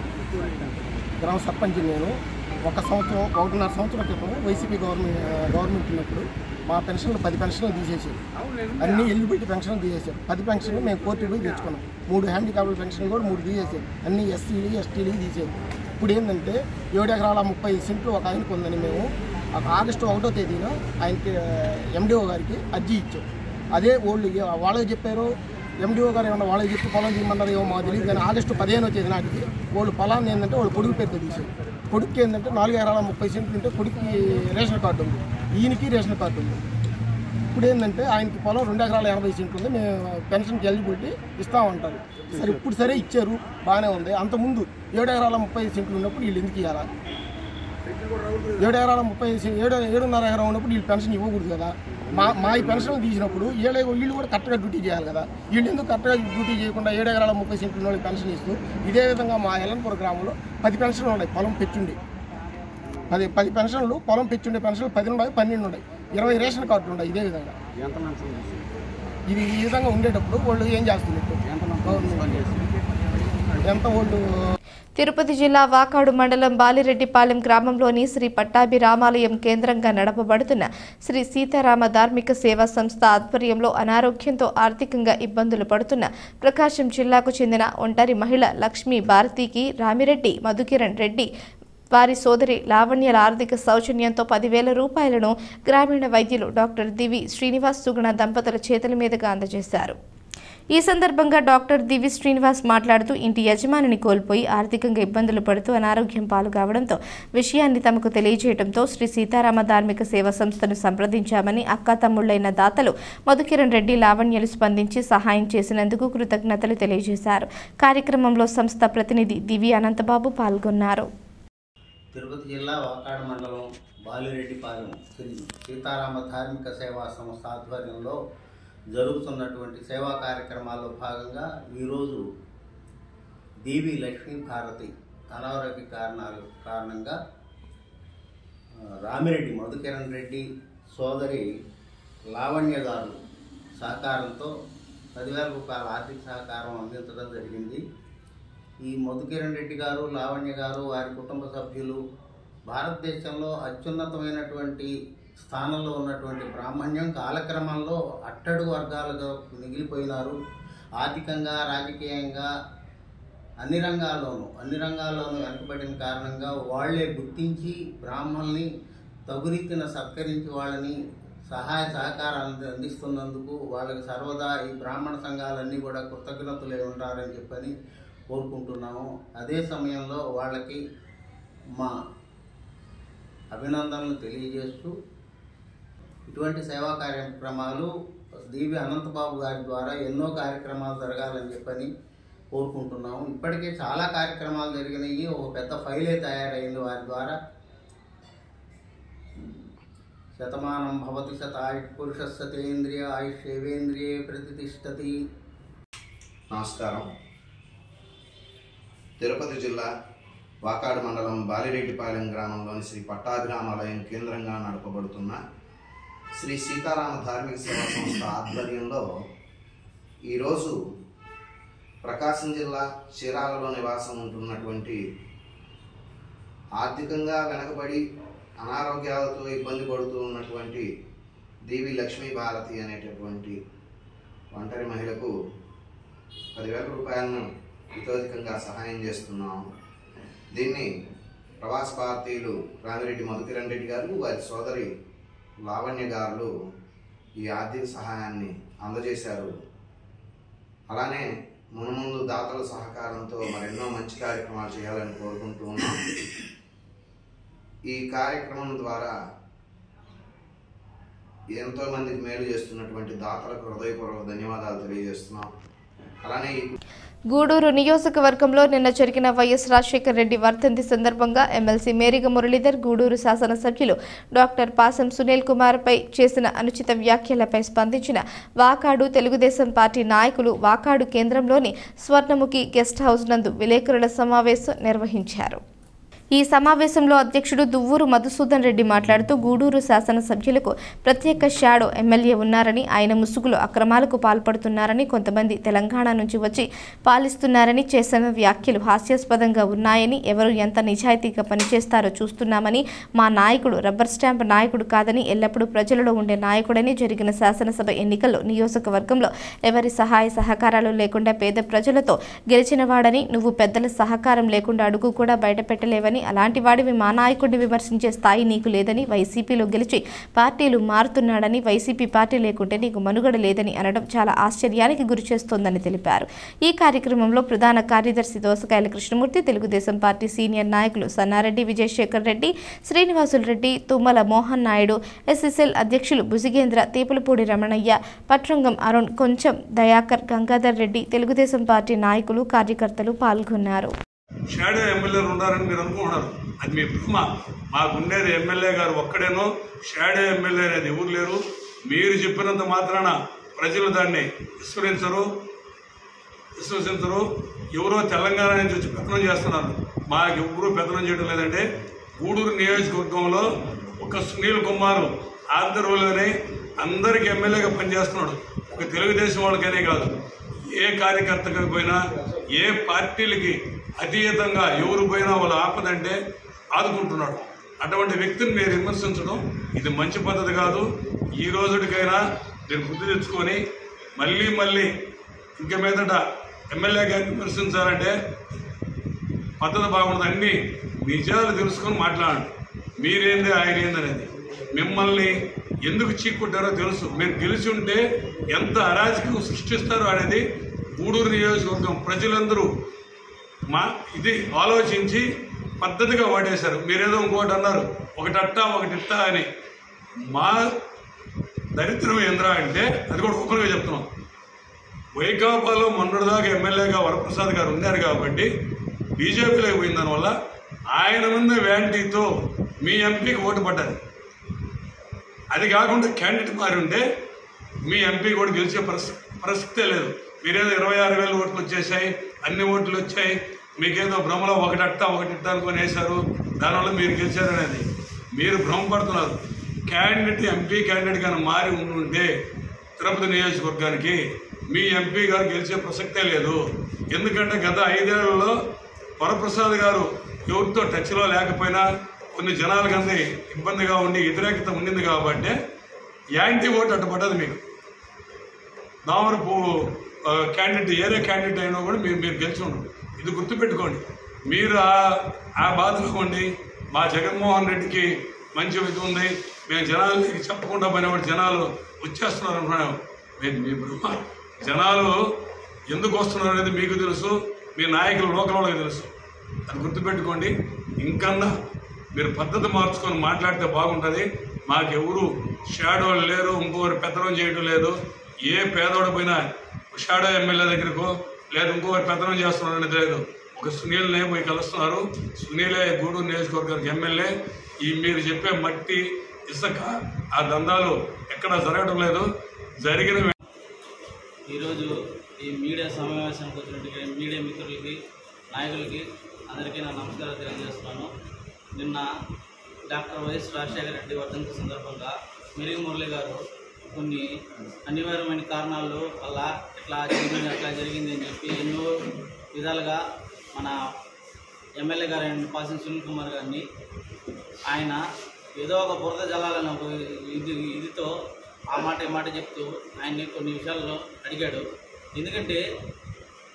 గ్రామ సర్పంచ్ నేను ఒక సంవత్సరం ఒకటిన్నర సంవత్సరం క్రితం వైసీపీ గవర్నమెంట్ గవర్నమెంట్ ఉన్నప్పుడు మా పెన్షన్లు పది పెన్షన్లు తీసేసారు అన్ని ఎలిజిబిలిటీ పెన్షన్లు తీసేశారు పది పెన్షన్లు మేము కోర్టు పోయి తెచ్చుకున్నాం మూడు హ్యాండిక్యాప్డ్ పెన్షన్లు కూడా మూడు తీసేశారు అన్ని ఎస్సీలు ఎస్టీలు తీసేది ఇప్పుడు ఏంటంటే ఏడు ఎకరాల ముప్పై సెంట్లు ఒక ఆయనకు ఉందని మేము ఆ ఆగస్టు ఒకటో తేదీన ఆయనకి ఎండిఓ గారికి అర్జీ ఇచ్చాం అదే వాళ్ళు వాళ్ళకి చెప్పారు ఎండిఓ గారు ఏమన్నా వాళ్ళకి చెప్పి పొలం తీయమన్నారు ఏమో మాకు తెలియదు కానీ ఆగస్టు పదిహేను తేదీ నాటికి వాళ్ళు పొలాన్ని ఏంటంటే వాళ్ళు కొడుకు పేరుతో తీసారు కొడుకు ఏంటంటే నాలుగు ఎకరాల ముప్పై సెంట్లు ఉంటే కొడుక్కి రేషన్ కార్డు ఉంది ఈయనకి రేషన్ కార్డు ఉంది ఇప్పుడు ఏంటంటే ఆయనకి పొలం రెండు ఎకరాల ఎనభై సెంట్లు ఉంది మేము పెన్షన్కి ఎలిజిబిలిటీ ఇస్తామంటారు సరే ఇప్పుడు సరే ఇచ్చారు బాగానే ఉంది అంతకుముందు ఏడు ఎకరాల ముప్పై సెంట్లు ఉన్నప్పుడు వీళ్ళు ఎందుకు ఇవ్వాలా ఏడు ఎకరాల ముప్పై సె- ఏడు ఏడున్నర ఎకరం ఉన్నప్పుడు వీళ్ళు పెన్షన్ ఇవ్వకూడదు కదా మా మా ఈ పెన్షన్ తీసినప్పుడు వీళ్ళ వీళ్ళు కూడా కరెక్ట్గా డ్యూటీ చేయాలి కదా వీళ్ళు ఎందుకు కరెక్ట్గా డ్యూటీ చేయకుండా ఏడు ఎకరాల ముప్పై సెంట్లు ఉన్న వాళ్ళకి పెన్షన్ ఇస్తూ ఇదే విధంగా మా ఎలంపూర్ గ్రామంలో పది పెన్షన్లు ఉన్నాయి పొలం పెట్టుండి పది పది పెన్షన్లు పొలం పెట్టుండే పెన్షన్లు పది ఉన్నాయి పన్నెండు ఉన్నాయి ఇరవై రేషన్ కార్డులు ఉన్నాయి ఇదే విధంగా ఇది ఈ విధంగా ఉండేటప్పుడు వాళ్ళు ఏం చేస్తున్నట్టు ఎంత వాళ్ళు తిరుపతి జిల్లా వాకాడు మండలం బాలిరెడ్డిపాలెం గ్రామంలోని శ్రీ పట్టాభి రామాలయం కేంద్రంగా నడపబడుతున్న శ్రీ సీతారామ ధార్మిక సేవా సంస్థ ఆధ్వర్యంలో అనారోగ్యంతో ఆర్థికంగా ఇబ్బందులు పడుతున్న ప్రకాశం జిల్లాకు చెందిన ఒంటరి మహిళ లక్ష్మీ భారతికి రామిరెడ్డి మధుకిరణ్ రెడ్డి వారి సోదరి లావణ్యల ఆర్థిక సౌజన్యంతో పదివేల రూపాయలను గ్రామీణ వైద్యులు డాక్టర్ దివి శ్రీనివాస్ సుగుణ దంపతుల చేతుల మీదుగా అందజేశారు ఈ సందర్భంగా డాక్టర్ దివి శ్రీనివాస్ మాట్లాడుతూ ఇంటి యజమానిని కోల్పోయి ఆర్థికంగా ఇబ్బందులు పడుతూ అనారోగ్యం పాలు కావడంతో విషయాన్ని తమకు తెలియజేయడంతో శ్రీ సీతారామ ధార్మిక సేవా సంస్థను సంప్రదించామని అక్కా తమ్ముళ్లైన దాతలు మధుకిరణ్ రెడ్డి లావణ్యలు స్పందించి సహాయం చేసినందుకు కృతజ్ఞతలు తెలియజేశారు కార్యక్రమంలో సంస్థ ప్రతినిధి దివి అనంతబాబు పాల్గొన్నారు తిరుపతి జిల్లా వాకాడ మండలం బాలిరెడ్డిపాలెం శ్రీ సీతారామ ధార్మిక సేవా సంస్థ ఆధ్వర్యంలో జరుగుతున్నటువంటి సేవా కార్యక్రమాల్లో భాగంగా ఈరోజు దేవి లక్ష్మీ భారతి అనారోగ్య కారణాలు కారణంగా ఆ, రామిరెడ్డి మధుకిరణ్ రెడ్డి సోదరి లావణ్య గారు సహకారంతో పదివేల రూపాయల ఆర్థిక సహకారం అందించడం జరిగింది ఈ మధుకిరణ్ రెడ్డి గారు లావణ్య గారు వారి కుటుంబ సభ్యులు భారతదేశంలో అత్యున్నతమైనటువంటి స్థానంలో ఉన్నటువంటి బ్రాహ్మణ్యం కాలక్రమంలో అట్టడుగు వర్గాలుగా మిగిలిపోయినారు ఆర్థికంగా రాజకీయంగా అన్ని రంగాల్లోనూ అన్ని రంగాల్లోనూ వెనుకబడిన కారణంగా వాళ్ళే గుర్తించి బ్రాహ్మణుల్ని తగురీతిన సత్కరించి వాళ్ళని సహాయ సహకారాలను అందిస్తున్నందుకు వాళ్ళకి సర్వదా ఈ బ్రాహ్మణ సంఘాలన్నీ కూడా కృతజ్ఞతలే ఉంటారని చెప్పని కోరుకుంటున్నాము అదే సమయంలో వాళ్ళకి మా అభినందనలు తెలియజేస్తూ ఇటువంటి సేవా కార్యక్రమాలు దీవి అనంతబాబు గారి ద్వారా ఎన్నో కార్యక్రమాలు జరగాలని చెప్పని కోరుకుంటున్నాము ఇప్పటికే చాలా కార్యక్రమాలు జరిగినాయి ఒక పెద్ద ఫైలే తయారైంది వారి ద్వారా శతమానం భవతి శతాయు పురుష సతేంద్రియ ఆయుష్యేవేంద్రియే ప్రతిష్టతి నమస్కారం తిరుపతి జిల్లా వాకాడు మండలం బాలిరెడ్డిపాలెం గ్రామంలోని శ్రీ పట్టాభిరామాలయం కేంద్రంగా నడపబడుతున్న శ్రీ సీతారామ ధార్మిక సేవా సంస్థ ఆధ్వర్యంలో ఈరోజు ప్రకాశం జిల్లా చీరాలలో నివాసం ఉంటున్నటువంటి ఆర్థికంగా వెనకబడి అనారోగ్యాలతో ఇబ్బంది పడుతూ ఉన్నటువంటి దేవి లక్ష్మీ భారతి అనేటటువంటి ఒంటరి మహిళకు పదివేల రూపాయలను ఇతోధికంగా సహాయం చేస్తున్నాము దీన్ని ప్రవాస భారతీయులు రామిరెడ్డి మధుకిరణ్ రెడ్డి గారు వారి సోదరి లావణ్య గారు ఈ ఆర్థిక సహాయాన్ని అందజేశారు అలానే మునుముందు దాతల సహకారంతో మరెన్నో మంచి కార్యక్రమాలు చేయాలని కోరుకుంటూ ఉన్నాం ఈ కార్యక్రమం ద్వారా ఎంతో మందికి మేలు చేస్తున్నటువంటి దాతలకు హృదయపూర్వక ధన్యవాదాలు తెలియజేస్తున్నాం అలానే ఈ గూడూరు నియోజకవర్గంలో నిన్న జరిగిన వైఎస్ రాజశేఖర రెడ్డి వర్ధంతి సందర్భంగా ఎమ్మెల్సీ మేరిగ మురళీధర్ గూడూరు శాసనసభ్యులు డాక్టర్ పాసం సునీల్ కుమార్పై చేసిన అనుచిత వ్యాఖ్యలపై స్పందించిన వాకాడు తెలుగుదేశం పార్టీ నాయకులు వాకాడు కేంద్రంలోని స్వర్ణముఖి గెస్ట్ హౌస్ నందు విలేకరుల సమావేశం నిర్వహించారు ఈ సమావేశంలో అధ్యక్షుడు దువ్వూరు మధుసూదన్ రెడ్డి మాట్లాడుతూ గూడూరు శాసనసభ్యులకు ప్రత్యేక షాడో ఎమ్మెల్యే ఉన్నారని ఆయన ముసుగులో అక్రమాలకు పాల్పడుతున్నారని కొంతమంది తెలంగాణ నుంచి వచ్చి పాలిస్తున్నారని చేసిన వ్యాఖ్యలు హాస్యాస్పదంగా ఉన్నాయని ఎవరు ఎంత నిజాయితీగా పనిచేస్తారో చూస్తున్నామని మా నాయకుడు రబ్బర్ స్టాంప్ నాయకుడు కాదని ఎల్లప్పుడూ ప్రజలలో ఉండే నాయకుడని జరిగిన శాసనసభ ఎన్నికల్లో నియోజకవర్గంలో ఎవరి సహాయ సహకారాలు లేకుండా పేద ప్రజలతో గెలిచినవాడని నువ్వు పెద్దల సహకారం లేకుండా అడుగు కూడా బయట పెట్టలేవని అలాంటి వాడివి మా నాయకుడిని విమర్శించే స్థాయి నీకు లేదని వైసీపీలో గెలిచి పార్టీలు మారుతున్నాడని వైసీపీ పార్టీ లేకుంటే నీకు మనుగడ లేదని అనడం చాలా ఆశ్చర్యానికి గురి చేస్తోందని తెలిపారు ఈ కార్యక్రమంలో ప్రధాన కార్యదర్శి దోసకాయల కృష్ణమూర్తి తెలుగుదేశం పార్టీ సీనియర్ నాయకులు సన్నారెడ్డి విజయశేఖర్ రెడ్డి శ్రీనివాసులు రెడ్డి తుమ్మల మోహన్ నాయుడు ఎస్ఎస్ఎల్ అధ్యక్షులు భుజిగేంద్ర తీపులపూడి రమణయ్య పట్రంగం అరుణ్ కొంచెం దయాకర్ గంగాధర్ రెడ్డి తెలుగుదేశం పార్టీ నాయకులు కార్యకర్తలు పాల్గొన్నారు షాడో ఎమ్మెల్యేలు ఉన్నారని మీరు అనుకుంటున్నారు అది మీ భ్రమ మాకుండేది ఎమ్మెల్యే గారు ఒక్కడేనో షాడో ఎమ్మెల్యే అనేది ఎవరు లేరు మీరు చెప్పినంత మాత్రాన ప్రజలు దాన్ని విస్మరించరు విశ్వసించరు ఎవరో తెలంగాణ నుంచి వచ్చి పెత్తనం చేస్తున్నారు మాకు ఎవరు పెత్తనం చేయడం లేదంటే గూడూరు నియోజకవర్గంలో ఒక సునీల్ కుమార్ ఆధ్వర్యంలోనే అందరికి ఎమ్మెల్యేగా పనిచేస్తున్నాడు ఒక తెలుగుదేశం వాళ్ళకనే కాదు ఏ కార్యకర్తకి పోయినా ఏ పార్టీలకి అతీతంగా ఎవరు పోయినా వాళ్ళు ఆపదంటే ఆదుకుంటున్నాడు అటువంటి వ్యక్తిని మీరు విమర్శించడం ఇది మంచి పద్ధతి కాదు ఈ రోజుడికైనా మీరు బుద్ధి తెచ్చుకొని మళ్ళీ మళ్ళీ ఇంక మీదట ఎమ్మెల్యే గారిని విమర్శించాలంటే పద్ధతి బాగుండదు అన్ని నిజాలు తెలుసుకొని మాట్లాడండి మీరేంది ఆయన ఏంది అనేది మిమ్మల్ని ఎందుకు చీక్కొట్టారో తెలుసు మీరు గెలిచి ఉంటే ఎంత అరాజకం సృష్టిస్తారో అనేది గూడూరు నియోజకవర్గం ప్రజలందరూ మా ఇది ఆలోచించి పద్ధతిగా వాడేశారు మీరేదో ఇంకోటి అన్నారు ఒకటట్టా ఒకటిట్టా అని మా దరిద్రం ఏంద్రా అంటే అది కూడా ఓపెన్గా చెప్తున్నాం వైకాపాలో మొన్నటిదాకా ఎమ్మెల్యేగా వరప్రసాద్ గారు ఉన్నారు కాబట్టి బీజేపీలోకి పోయిన దానివల్ల ఆయన ముందు వ్యాంటీతో మీ ఎంపీకి ఓటు పడ్డది అది కాకుండా క్యాండిడేట్ మారి ఉంటే మీ ఎంపీ కూడా గెలిచే పరిస్థితి పరిస్థితే లేదు మీరేదో ఇరవై ఆరు వేల ఓట్లు వచ్చేసాయి అన్ని ఓట్లు వచ్చాయి మీకేదో భ్రమలో ఒకటట్ట ఒకటిట్ట అనుకొని వేశారు దానివల్ల మీరు గెలిచారనేది మీరు భ్రమపడుతున్నారు క్యాండిడేట్ ఎంపీ క్యాండిడేట్ కానీ మారి ఉంటే తిరుపతి నియోజకవర్గానికి మీ ఎంపీ గారు గెలిచే ప్రసక్తే లేదు ఎందుకంటే గత ఐదేళ్లలో వరప్రసాద్ గారు ఎవరితో టచ్లో లేకపోయినా కొన్ని జనాలకు అంది ఇబ్బందిగా ఉండి వ్యతిరేకత ఉండింది కాబట్టి యాంటీ ఓటు అడ్డుపడ్డది మీకు దామరపు క్యాండిడేట్ ఏరే క్యాండిడేట్ అయినా కూడా మీరు మీరు గెలిచి ఉండరు ఇది గుర్తుపెట్టుకోండి మీరు ఆ ఆ బాధలో ఉండి మా జగన్మోహన్ రెడ్డికి మంచి ఇది ఉంది మేము జనాలకి చెప్పకుండా పోయినప్పుడు జనాలు వచ్చేస్తున్నారు అనుకున్నాం మీరు మీ బ్రహ్మ జనాలు ఎందుకు వస్తున్నారు అనేది మీకు తెలుసు మీ నాయకులు లోకల్ వాళ్ళకి తెలుసు అది గుర్తుపెట్టుకోండి ఇంకన్నా మీరు పద్ధతి మార్చుకొని మాట్లాడితే బాగుంటుంది మాకెవరు షాడోలు లేరు ఇంకొకరు పెత్తనం చేయడం లేదు ఏ పేదోడు పోయినా షాడో ఎమ్మెల్యే దగ్గరకో లేదా ఇంకొకరు పెత్తనం చేస్తున్నారు అనేది లేదు ఒక సునీల్నే పోయి కలుస్తున్నారు సునీలే గూడూరు నియోజకవర్గానికి ఎమ్మెల్యే ఈ మీరు చెప్పే మట్టి ఇసుక ఆ దందాలు ఎక్కడా జరగడం లేదు జరిగిన వె- ఈరోజు ఈ మీడియా సమావేశానికి వచ్చినట్టుగా మీడియా మిత్రులకి నాయకులకి అందరికీ నా నమస్కారం తెలియజేస్తున్నాను నిన్న డాక్టర్ వైఎస్ రాజశేఖర రెడ్డి వర్ధంతి సందర్భంగా మిరిగి మురళి గారు కొన్ని అనివార్యమైన కారణాల వల్ల ఇట్లా జరిగింది అట్లా జరిగింది అని చెప్పి ఎన్నో విధాలుగా మన ఎమ్మెల్యే గారు అయిన పాసిన సునీల్ కుమార్ గారిని ఆయన ఏదో ఒక బురద జలాలను ఒక ఇది ఇదితో ఆ మాట ఈ మాట చెప్తూ ఆయన్ని కొన్ని విషయాల్లో అడిగాడు ఎందుకంటే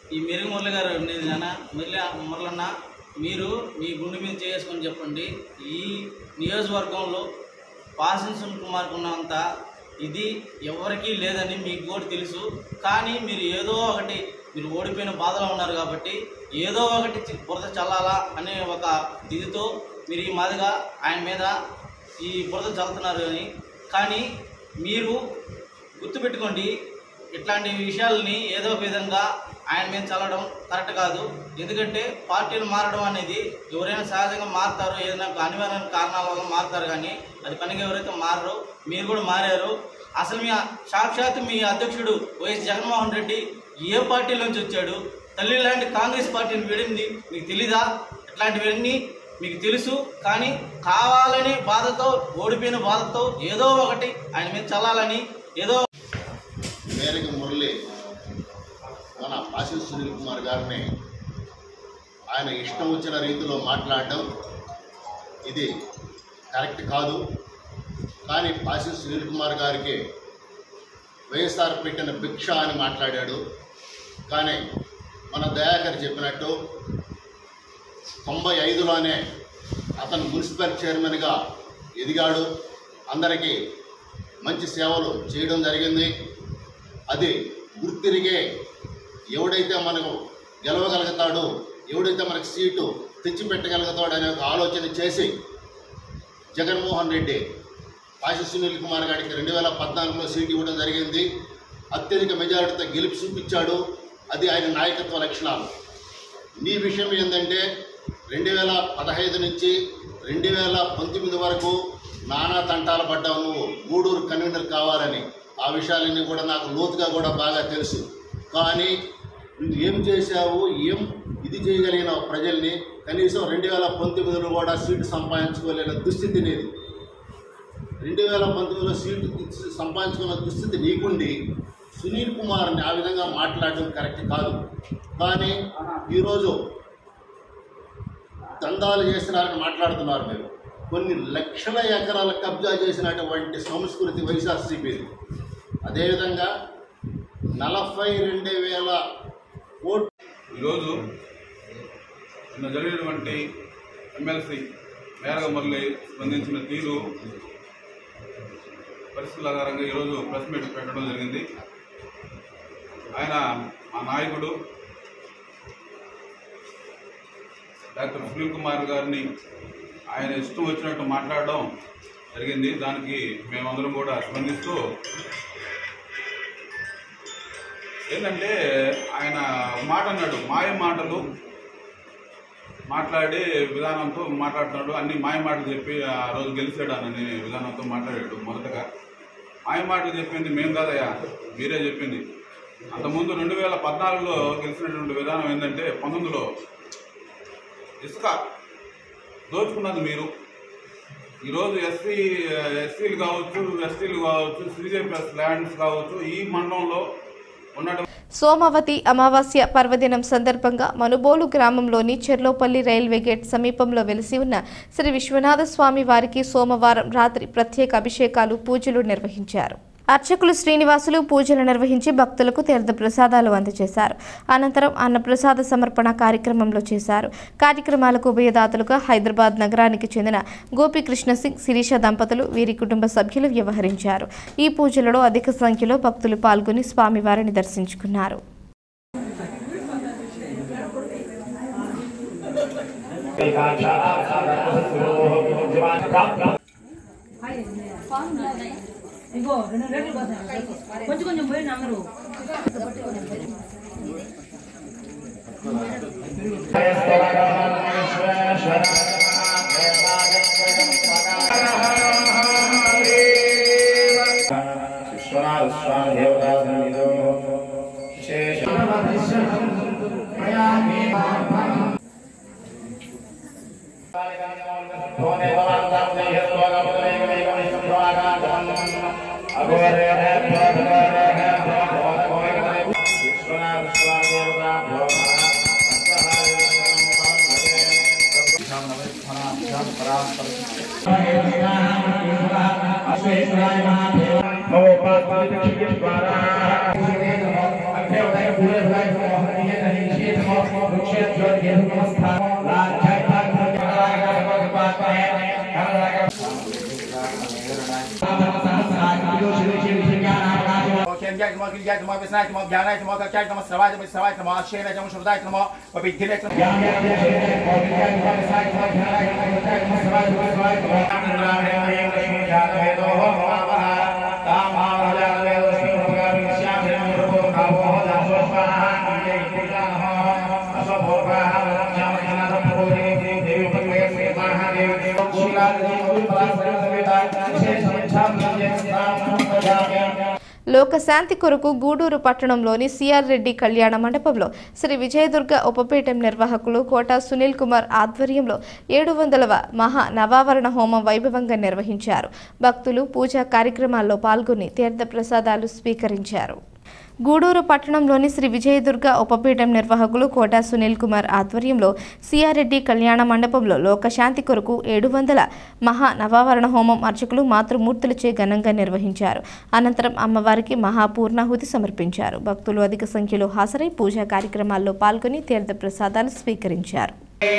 ఈ మెరుగు మురళి గారు నేను నాన్న మురళి మురళన్న మీరు మీ గుండె మీద చేసుకొని చెప్పండి ఈ నియోజకవర్గంలో పాసిన్ కుమార్కు ఉన్నంత ఇది ఎవరికీ లేదని మీకు కూడా తెలుసు కానీ మీరు ఏదో ఒకటి మీరు ఓడిపోయిన బాధలో ఉన్నారు కాబట్టి ఏదో ఒకటి చి- బురద చల్లాలా అనే ఒక ఇదితో మీరు ఈ మాదిగా ఆయన మీద ఈ బురద చల్లుతున్నారు అని కానీ మీరు గుర్తుపెట్టుకోండి ఇట్లాంటి విషయాలని ఏదో ఒక విధంగా ఆయన మీద చల్లడం కరెక్ట్ కాదు ఎందుకంటే పార్టీలు మారడం అనేది ఎవరైనా సహజంగా మారుతారు ఏదైనా అనివార్య కారణాల వల్ల మారుతారు కానీ అది పనిగా ఎవరైతే మారరు మీరు కూడా మారారు అసలు మీ సాక్షాత్ మీ అధ్యక్షుడు వైఎస్ జగన్మోహన్ రెడ్డి ఏ పార్టీ నుంచి వచ్చాడు తల్లి లాంటి కాంగ్రెస్ పార్టీని వీడింది మీకు తెలీదా ఇట్లాంటివన్నీ మీకు తెలుసు కానీ కావాలని బాధతో ఓడిపోయిన బాధతో ఏదో ఒకటి ఆయన మీద చల్లాలని ఏదో మేరకు మురళి మన పాసి సునీల్ కుమార్ గారిని ఆయన ఇష్టం వచ్చిన రీతిలో మాట్లాడడం ఇది కరెక్ట్ కాదు కానీ పాసి సునీల్ కుమార్ గారికి వైఎస్ఆర్ పెట్టిన భిక్ష అని మాట్లాడాడు కానీ మన దయాకర్ చెప్పినట్టు తొంభై ఐదులోనే అతను మున్సిపల్ చైర్మన్గా ఎదిగాడు అందరికీ మంచి సేవలు చేయడం జరిగింది అది గుర్తిరిగే ఎవడైతే మనకు గెలవగలుగుతాడో ఎవడైతే మనకు సీటు తెచ్చిపెట్టగలుగుతాడో అనే ఒక ఆలోచన చేసి జగన్మోహన్ రెడ్డి పాసి సునీల్ కుమార్ గారికి రెండు వేల పద్నాలుగులో సీటు ఇవ్వడం జరిగింది అత్యధిక మెజారిటీతో గెలుపు చూపించాడు అది ఆయన నాయకత్వ లక్షణాలు నీ విషయం ఏంటంటే రెండు వేల పదహైదు నుంచి రెండు వేల పంతొమ్మిది వరకు నానా తంటాలు పడ్డావు నువ్వు గూడూరు కన్వీనర్ కావాలని ఆ విషయాలన్నీ కూడా నాకు లోతుగా కూడా బాగా తెలుసు కానీ నువ్వు ఏం చేశావు ఏం ఇది చేయగలిగినావు ప్రజల్ని కనీసం రెండు వేల పంతొమ్మిదిలో కూడా సీటు సంపాదించుకోలేని దుస్థితి నీది రెండు వేల పంతొమ్మిదిలో సీటు సంపాదించుకున్న దుస్థితి నీకుండి సునీల్ కుమార్ని ఆ విధంగా మాట్లాడడం కరెక్ట్ కాదు కానీ ఈరోజు దందాలు చేసినారని మాట్లాడుతున్నారు మీరు కొన్ని లక్షల ఎకరాల కబ్జా చేసినటువంటి సంస్కృతి వైఎస్ఆర్సీపీది అదేవిధంగా నలభై రెండు వేల కోట్ ఈరోజు నిన్న జరిగినటువంటి ఎమ్మెల్సీ మేరగ మురళి స్పందించిన తీరు పరిస్థితుల ఆధారంగా ఈరోజు ప్రెస్ మీట్ పెట్టడం జరిగింది ఆయన మా నాయకుడు డాక్టర్ సునీల్ కుమార్ గారిని ఆయన ఇష్టం వచ్చినట్టు మాట్లాడడం జరిగింది దానికి మేమందరం కూడా స్పందిస్తూ ఏంటంటే ఆయన ఒక మాట అన్నాడు మాయ మాటలు మాట్లాడి విధానంతో మాట్లాడుతున్నాడు అన్ని మాయ మాటలు చెప్పి ఆ రోజు గెలిచాడు అనే విధానంతో మాట్లాడాడు మొదటగా మాయ మాటలు చెప్పింది మేం కాదయ్యా మీరే చెప్పింది అంతకుముందు రెండు వేల పద్నాలుగులో గెలిచినటువంటి విధానం ఏంటంటే పంతొమ్మిదిలో ఇసుక దోచుకున్నది మీరు ఈరోజు ఎస్సీ ఎస్సీలు కావచ్చు ఎస్టీలు కావచ్చు సిజిఎఫ్ఎస్ ల్యాండ్స్ కావచ్చు ఈ మండలంలో ఉన్నటువంటి సోమవతి అమావాస్య పర్వదినం సందర్భంగా మనుబోలు గ్రామంలోని చెర్లోపల్లి రైల్వే గేట్ సమీపంలో వెలిసి ఉన్న శ్రీ విశ్వనాథ స్వామి వారికి సోమవారం రాత్రి ప్రత్యేక అభిషేకాలు పూజలు నిర్వహించారు అర్చకులు శ్రీనివాసులు పూజలు నిర్వహించి భక్తులకు తీర్థ ప్రసాదాలు అందజేశారు అనంతరం అన్నప్రసాద సమర్పణ కార్యక్రమంలో చేశారు కార్యక్రమాలకు ఉభయదాతలుగా హైదరాబాద్ నగరానికి చెందిన గోపీకృష్ణ సింగ్ శిరీష దంపతులు వీరి కుటుంబ సభ్యులు వ్యవహరించారు ఈ పూజలలో అధిక సంఖ్యలో భక్తులు పాల్గొని స్వామివారిని దర్శించుకున్నారు ఇగో రెండు రేట్లు కొంచెం కొంచెం పోయిన అందరూ విశ్వనాథ స్వామి దేవతా సన్నిధో విశేష విశ్వనాథ స్వామి దేవతా లోకశాంతి కొరకు గూడూరు పట్టణంలోని సిఆర్ రెడ్డి కళ్యాణ మండపంలో శ్రీ విజయదుర్గ ఉపపీఠం నిర్వాహకులు కోట సునీల్ కుమార్ ఆధ్వర్యంలో ఏడు వందలవ మహా నవావరణ హోమం వైభవంగా నిర్వహించారు భక్తులు పూజా కార్యక్రమాల్లో పాల్గొని తీర్థ ప్రసాదాలు స్వీకరించారు గూడూరు పట్టణంలోని శ్రీ విజయదుర్గ ఉపపీఠం నిర్వాహకులు కోట సునీల్ కుమార్ ఆధ్వర్యంలో సిఆర్రెడ్డి కళ్యాణ మండపంలో లోకశాంతి కొరకు ఏడు వందల మహా నవావరణ హోమం అర్చకులు మాతృమూర్తులచే ఘనంగా నిర్వహించారు అనంతరం అమ్మవారికి మహాపూర్ణాహుతి సమర్పించారు భక్తులు అధిక సంఖ్యలో హాజరై పూజా కార్యక్రమాల్లో పాల్గొని తీర్థ ప్రసాదాలు స్వీకరించారు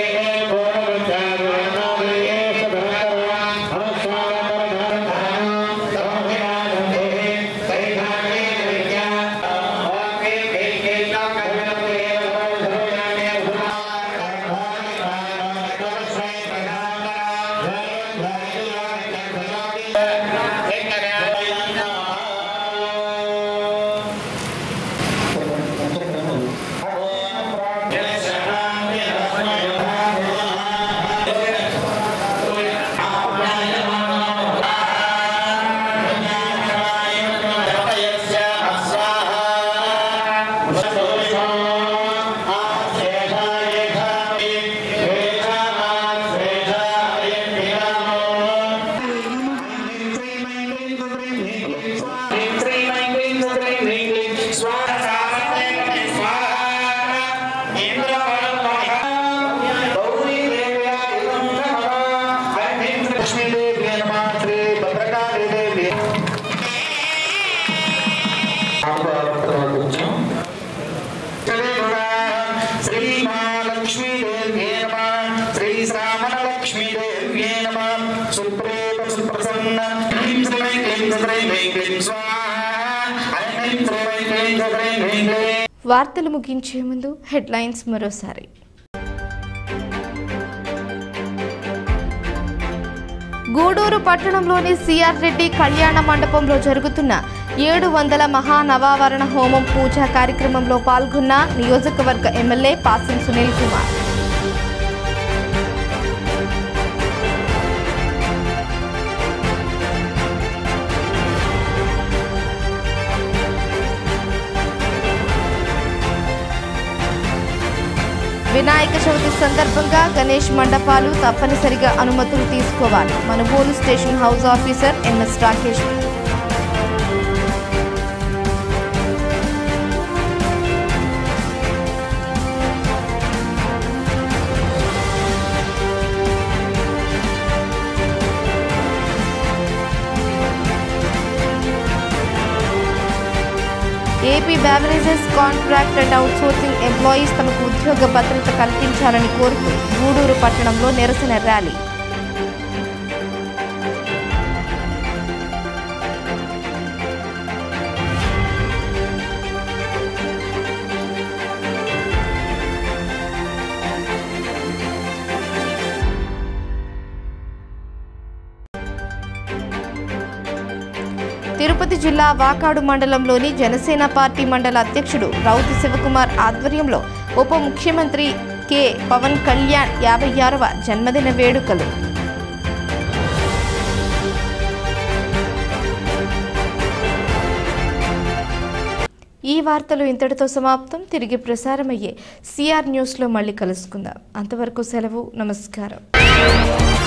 వార్తలు ముగించే ముందు హెడ్లైన్స్ మరోసారి గూడూరు పట్టణంలోని సిఆర్ రెడ్డి కళ్యాణ మండపంలో జరుగుతున్న ఏడు వందల మహానవావరణ హోమం పూజా కార్యక్రమంలో పాల్గొన్న నియోజకవర్గ ఎమ్మెల్యే పాసం సునీల్ కుమార్ వినాయక చవితి సందర్భంగా గణేష్ మండపాలు తప్పనిసరిగా అనుమతులు తీసుకోవాలి Manubolu station house officer MS Rakesh AP beverages contract and outsourcing employees తమకు ఉద్యోగ భద్రత కల్పించాలని కోరుతూ గూడూరు పట్టణంలో నిరసన ర్యాలీ తిరుపతి జిల్లా వాకాడు మండలంలోని జనసేన పార్టీ మండల అధ్యక్షుడు రౌతి శివకుమార్ ఆధ్వర్యంలో ఉప ముఖ్యమంత్రి కె పవన్ కళ్యాణ్ యాభై ఆరవ జన్మదిన వేడుకలు ఈ వార్తలు ఇంతటితో సమాప్తం తిరిగి ప్రసారమయ్యే సిఆర్ న్యూస్లో మళ్ళీ కలుసుకుందాం అంతవరకు సెలవు నమస్కారం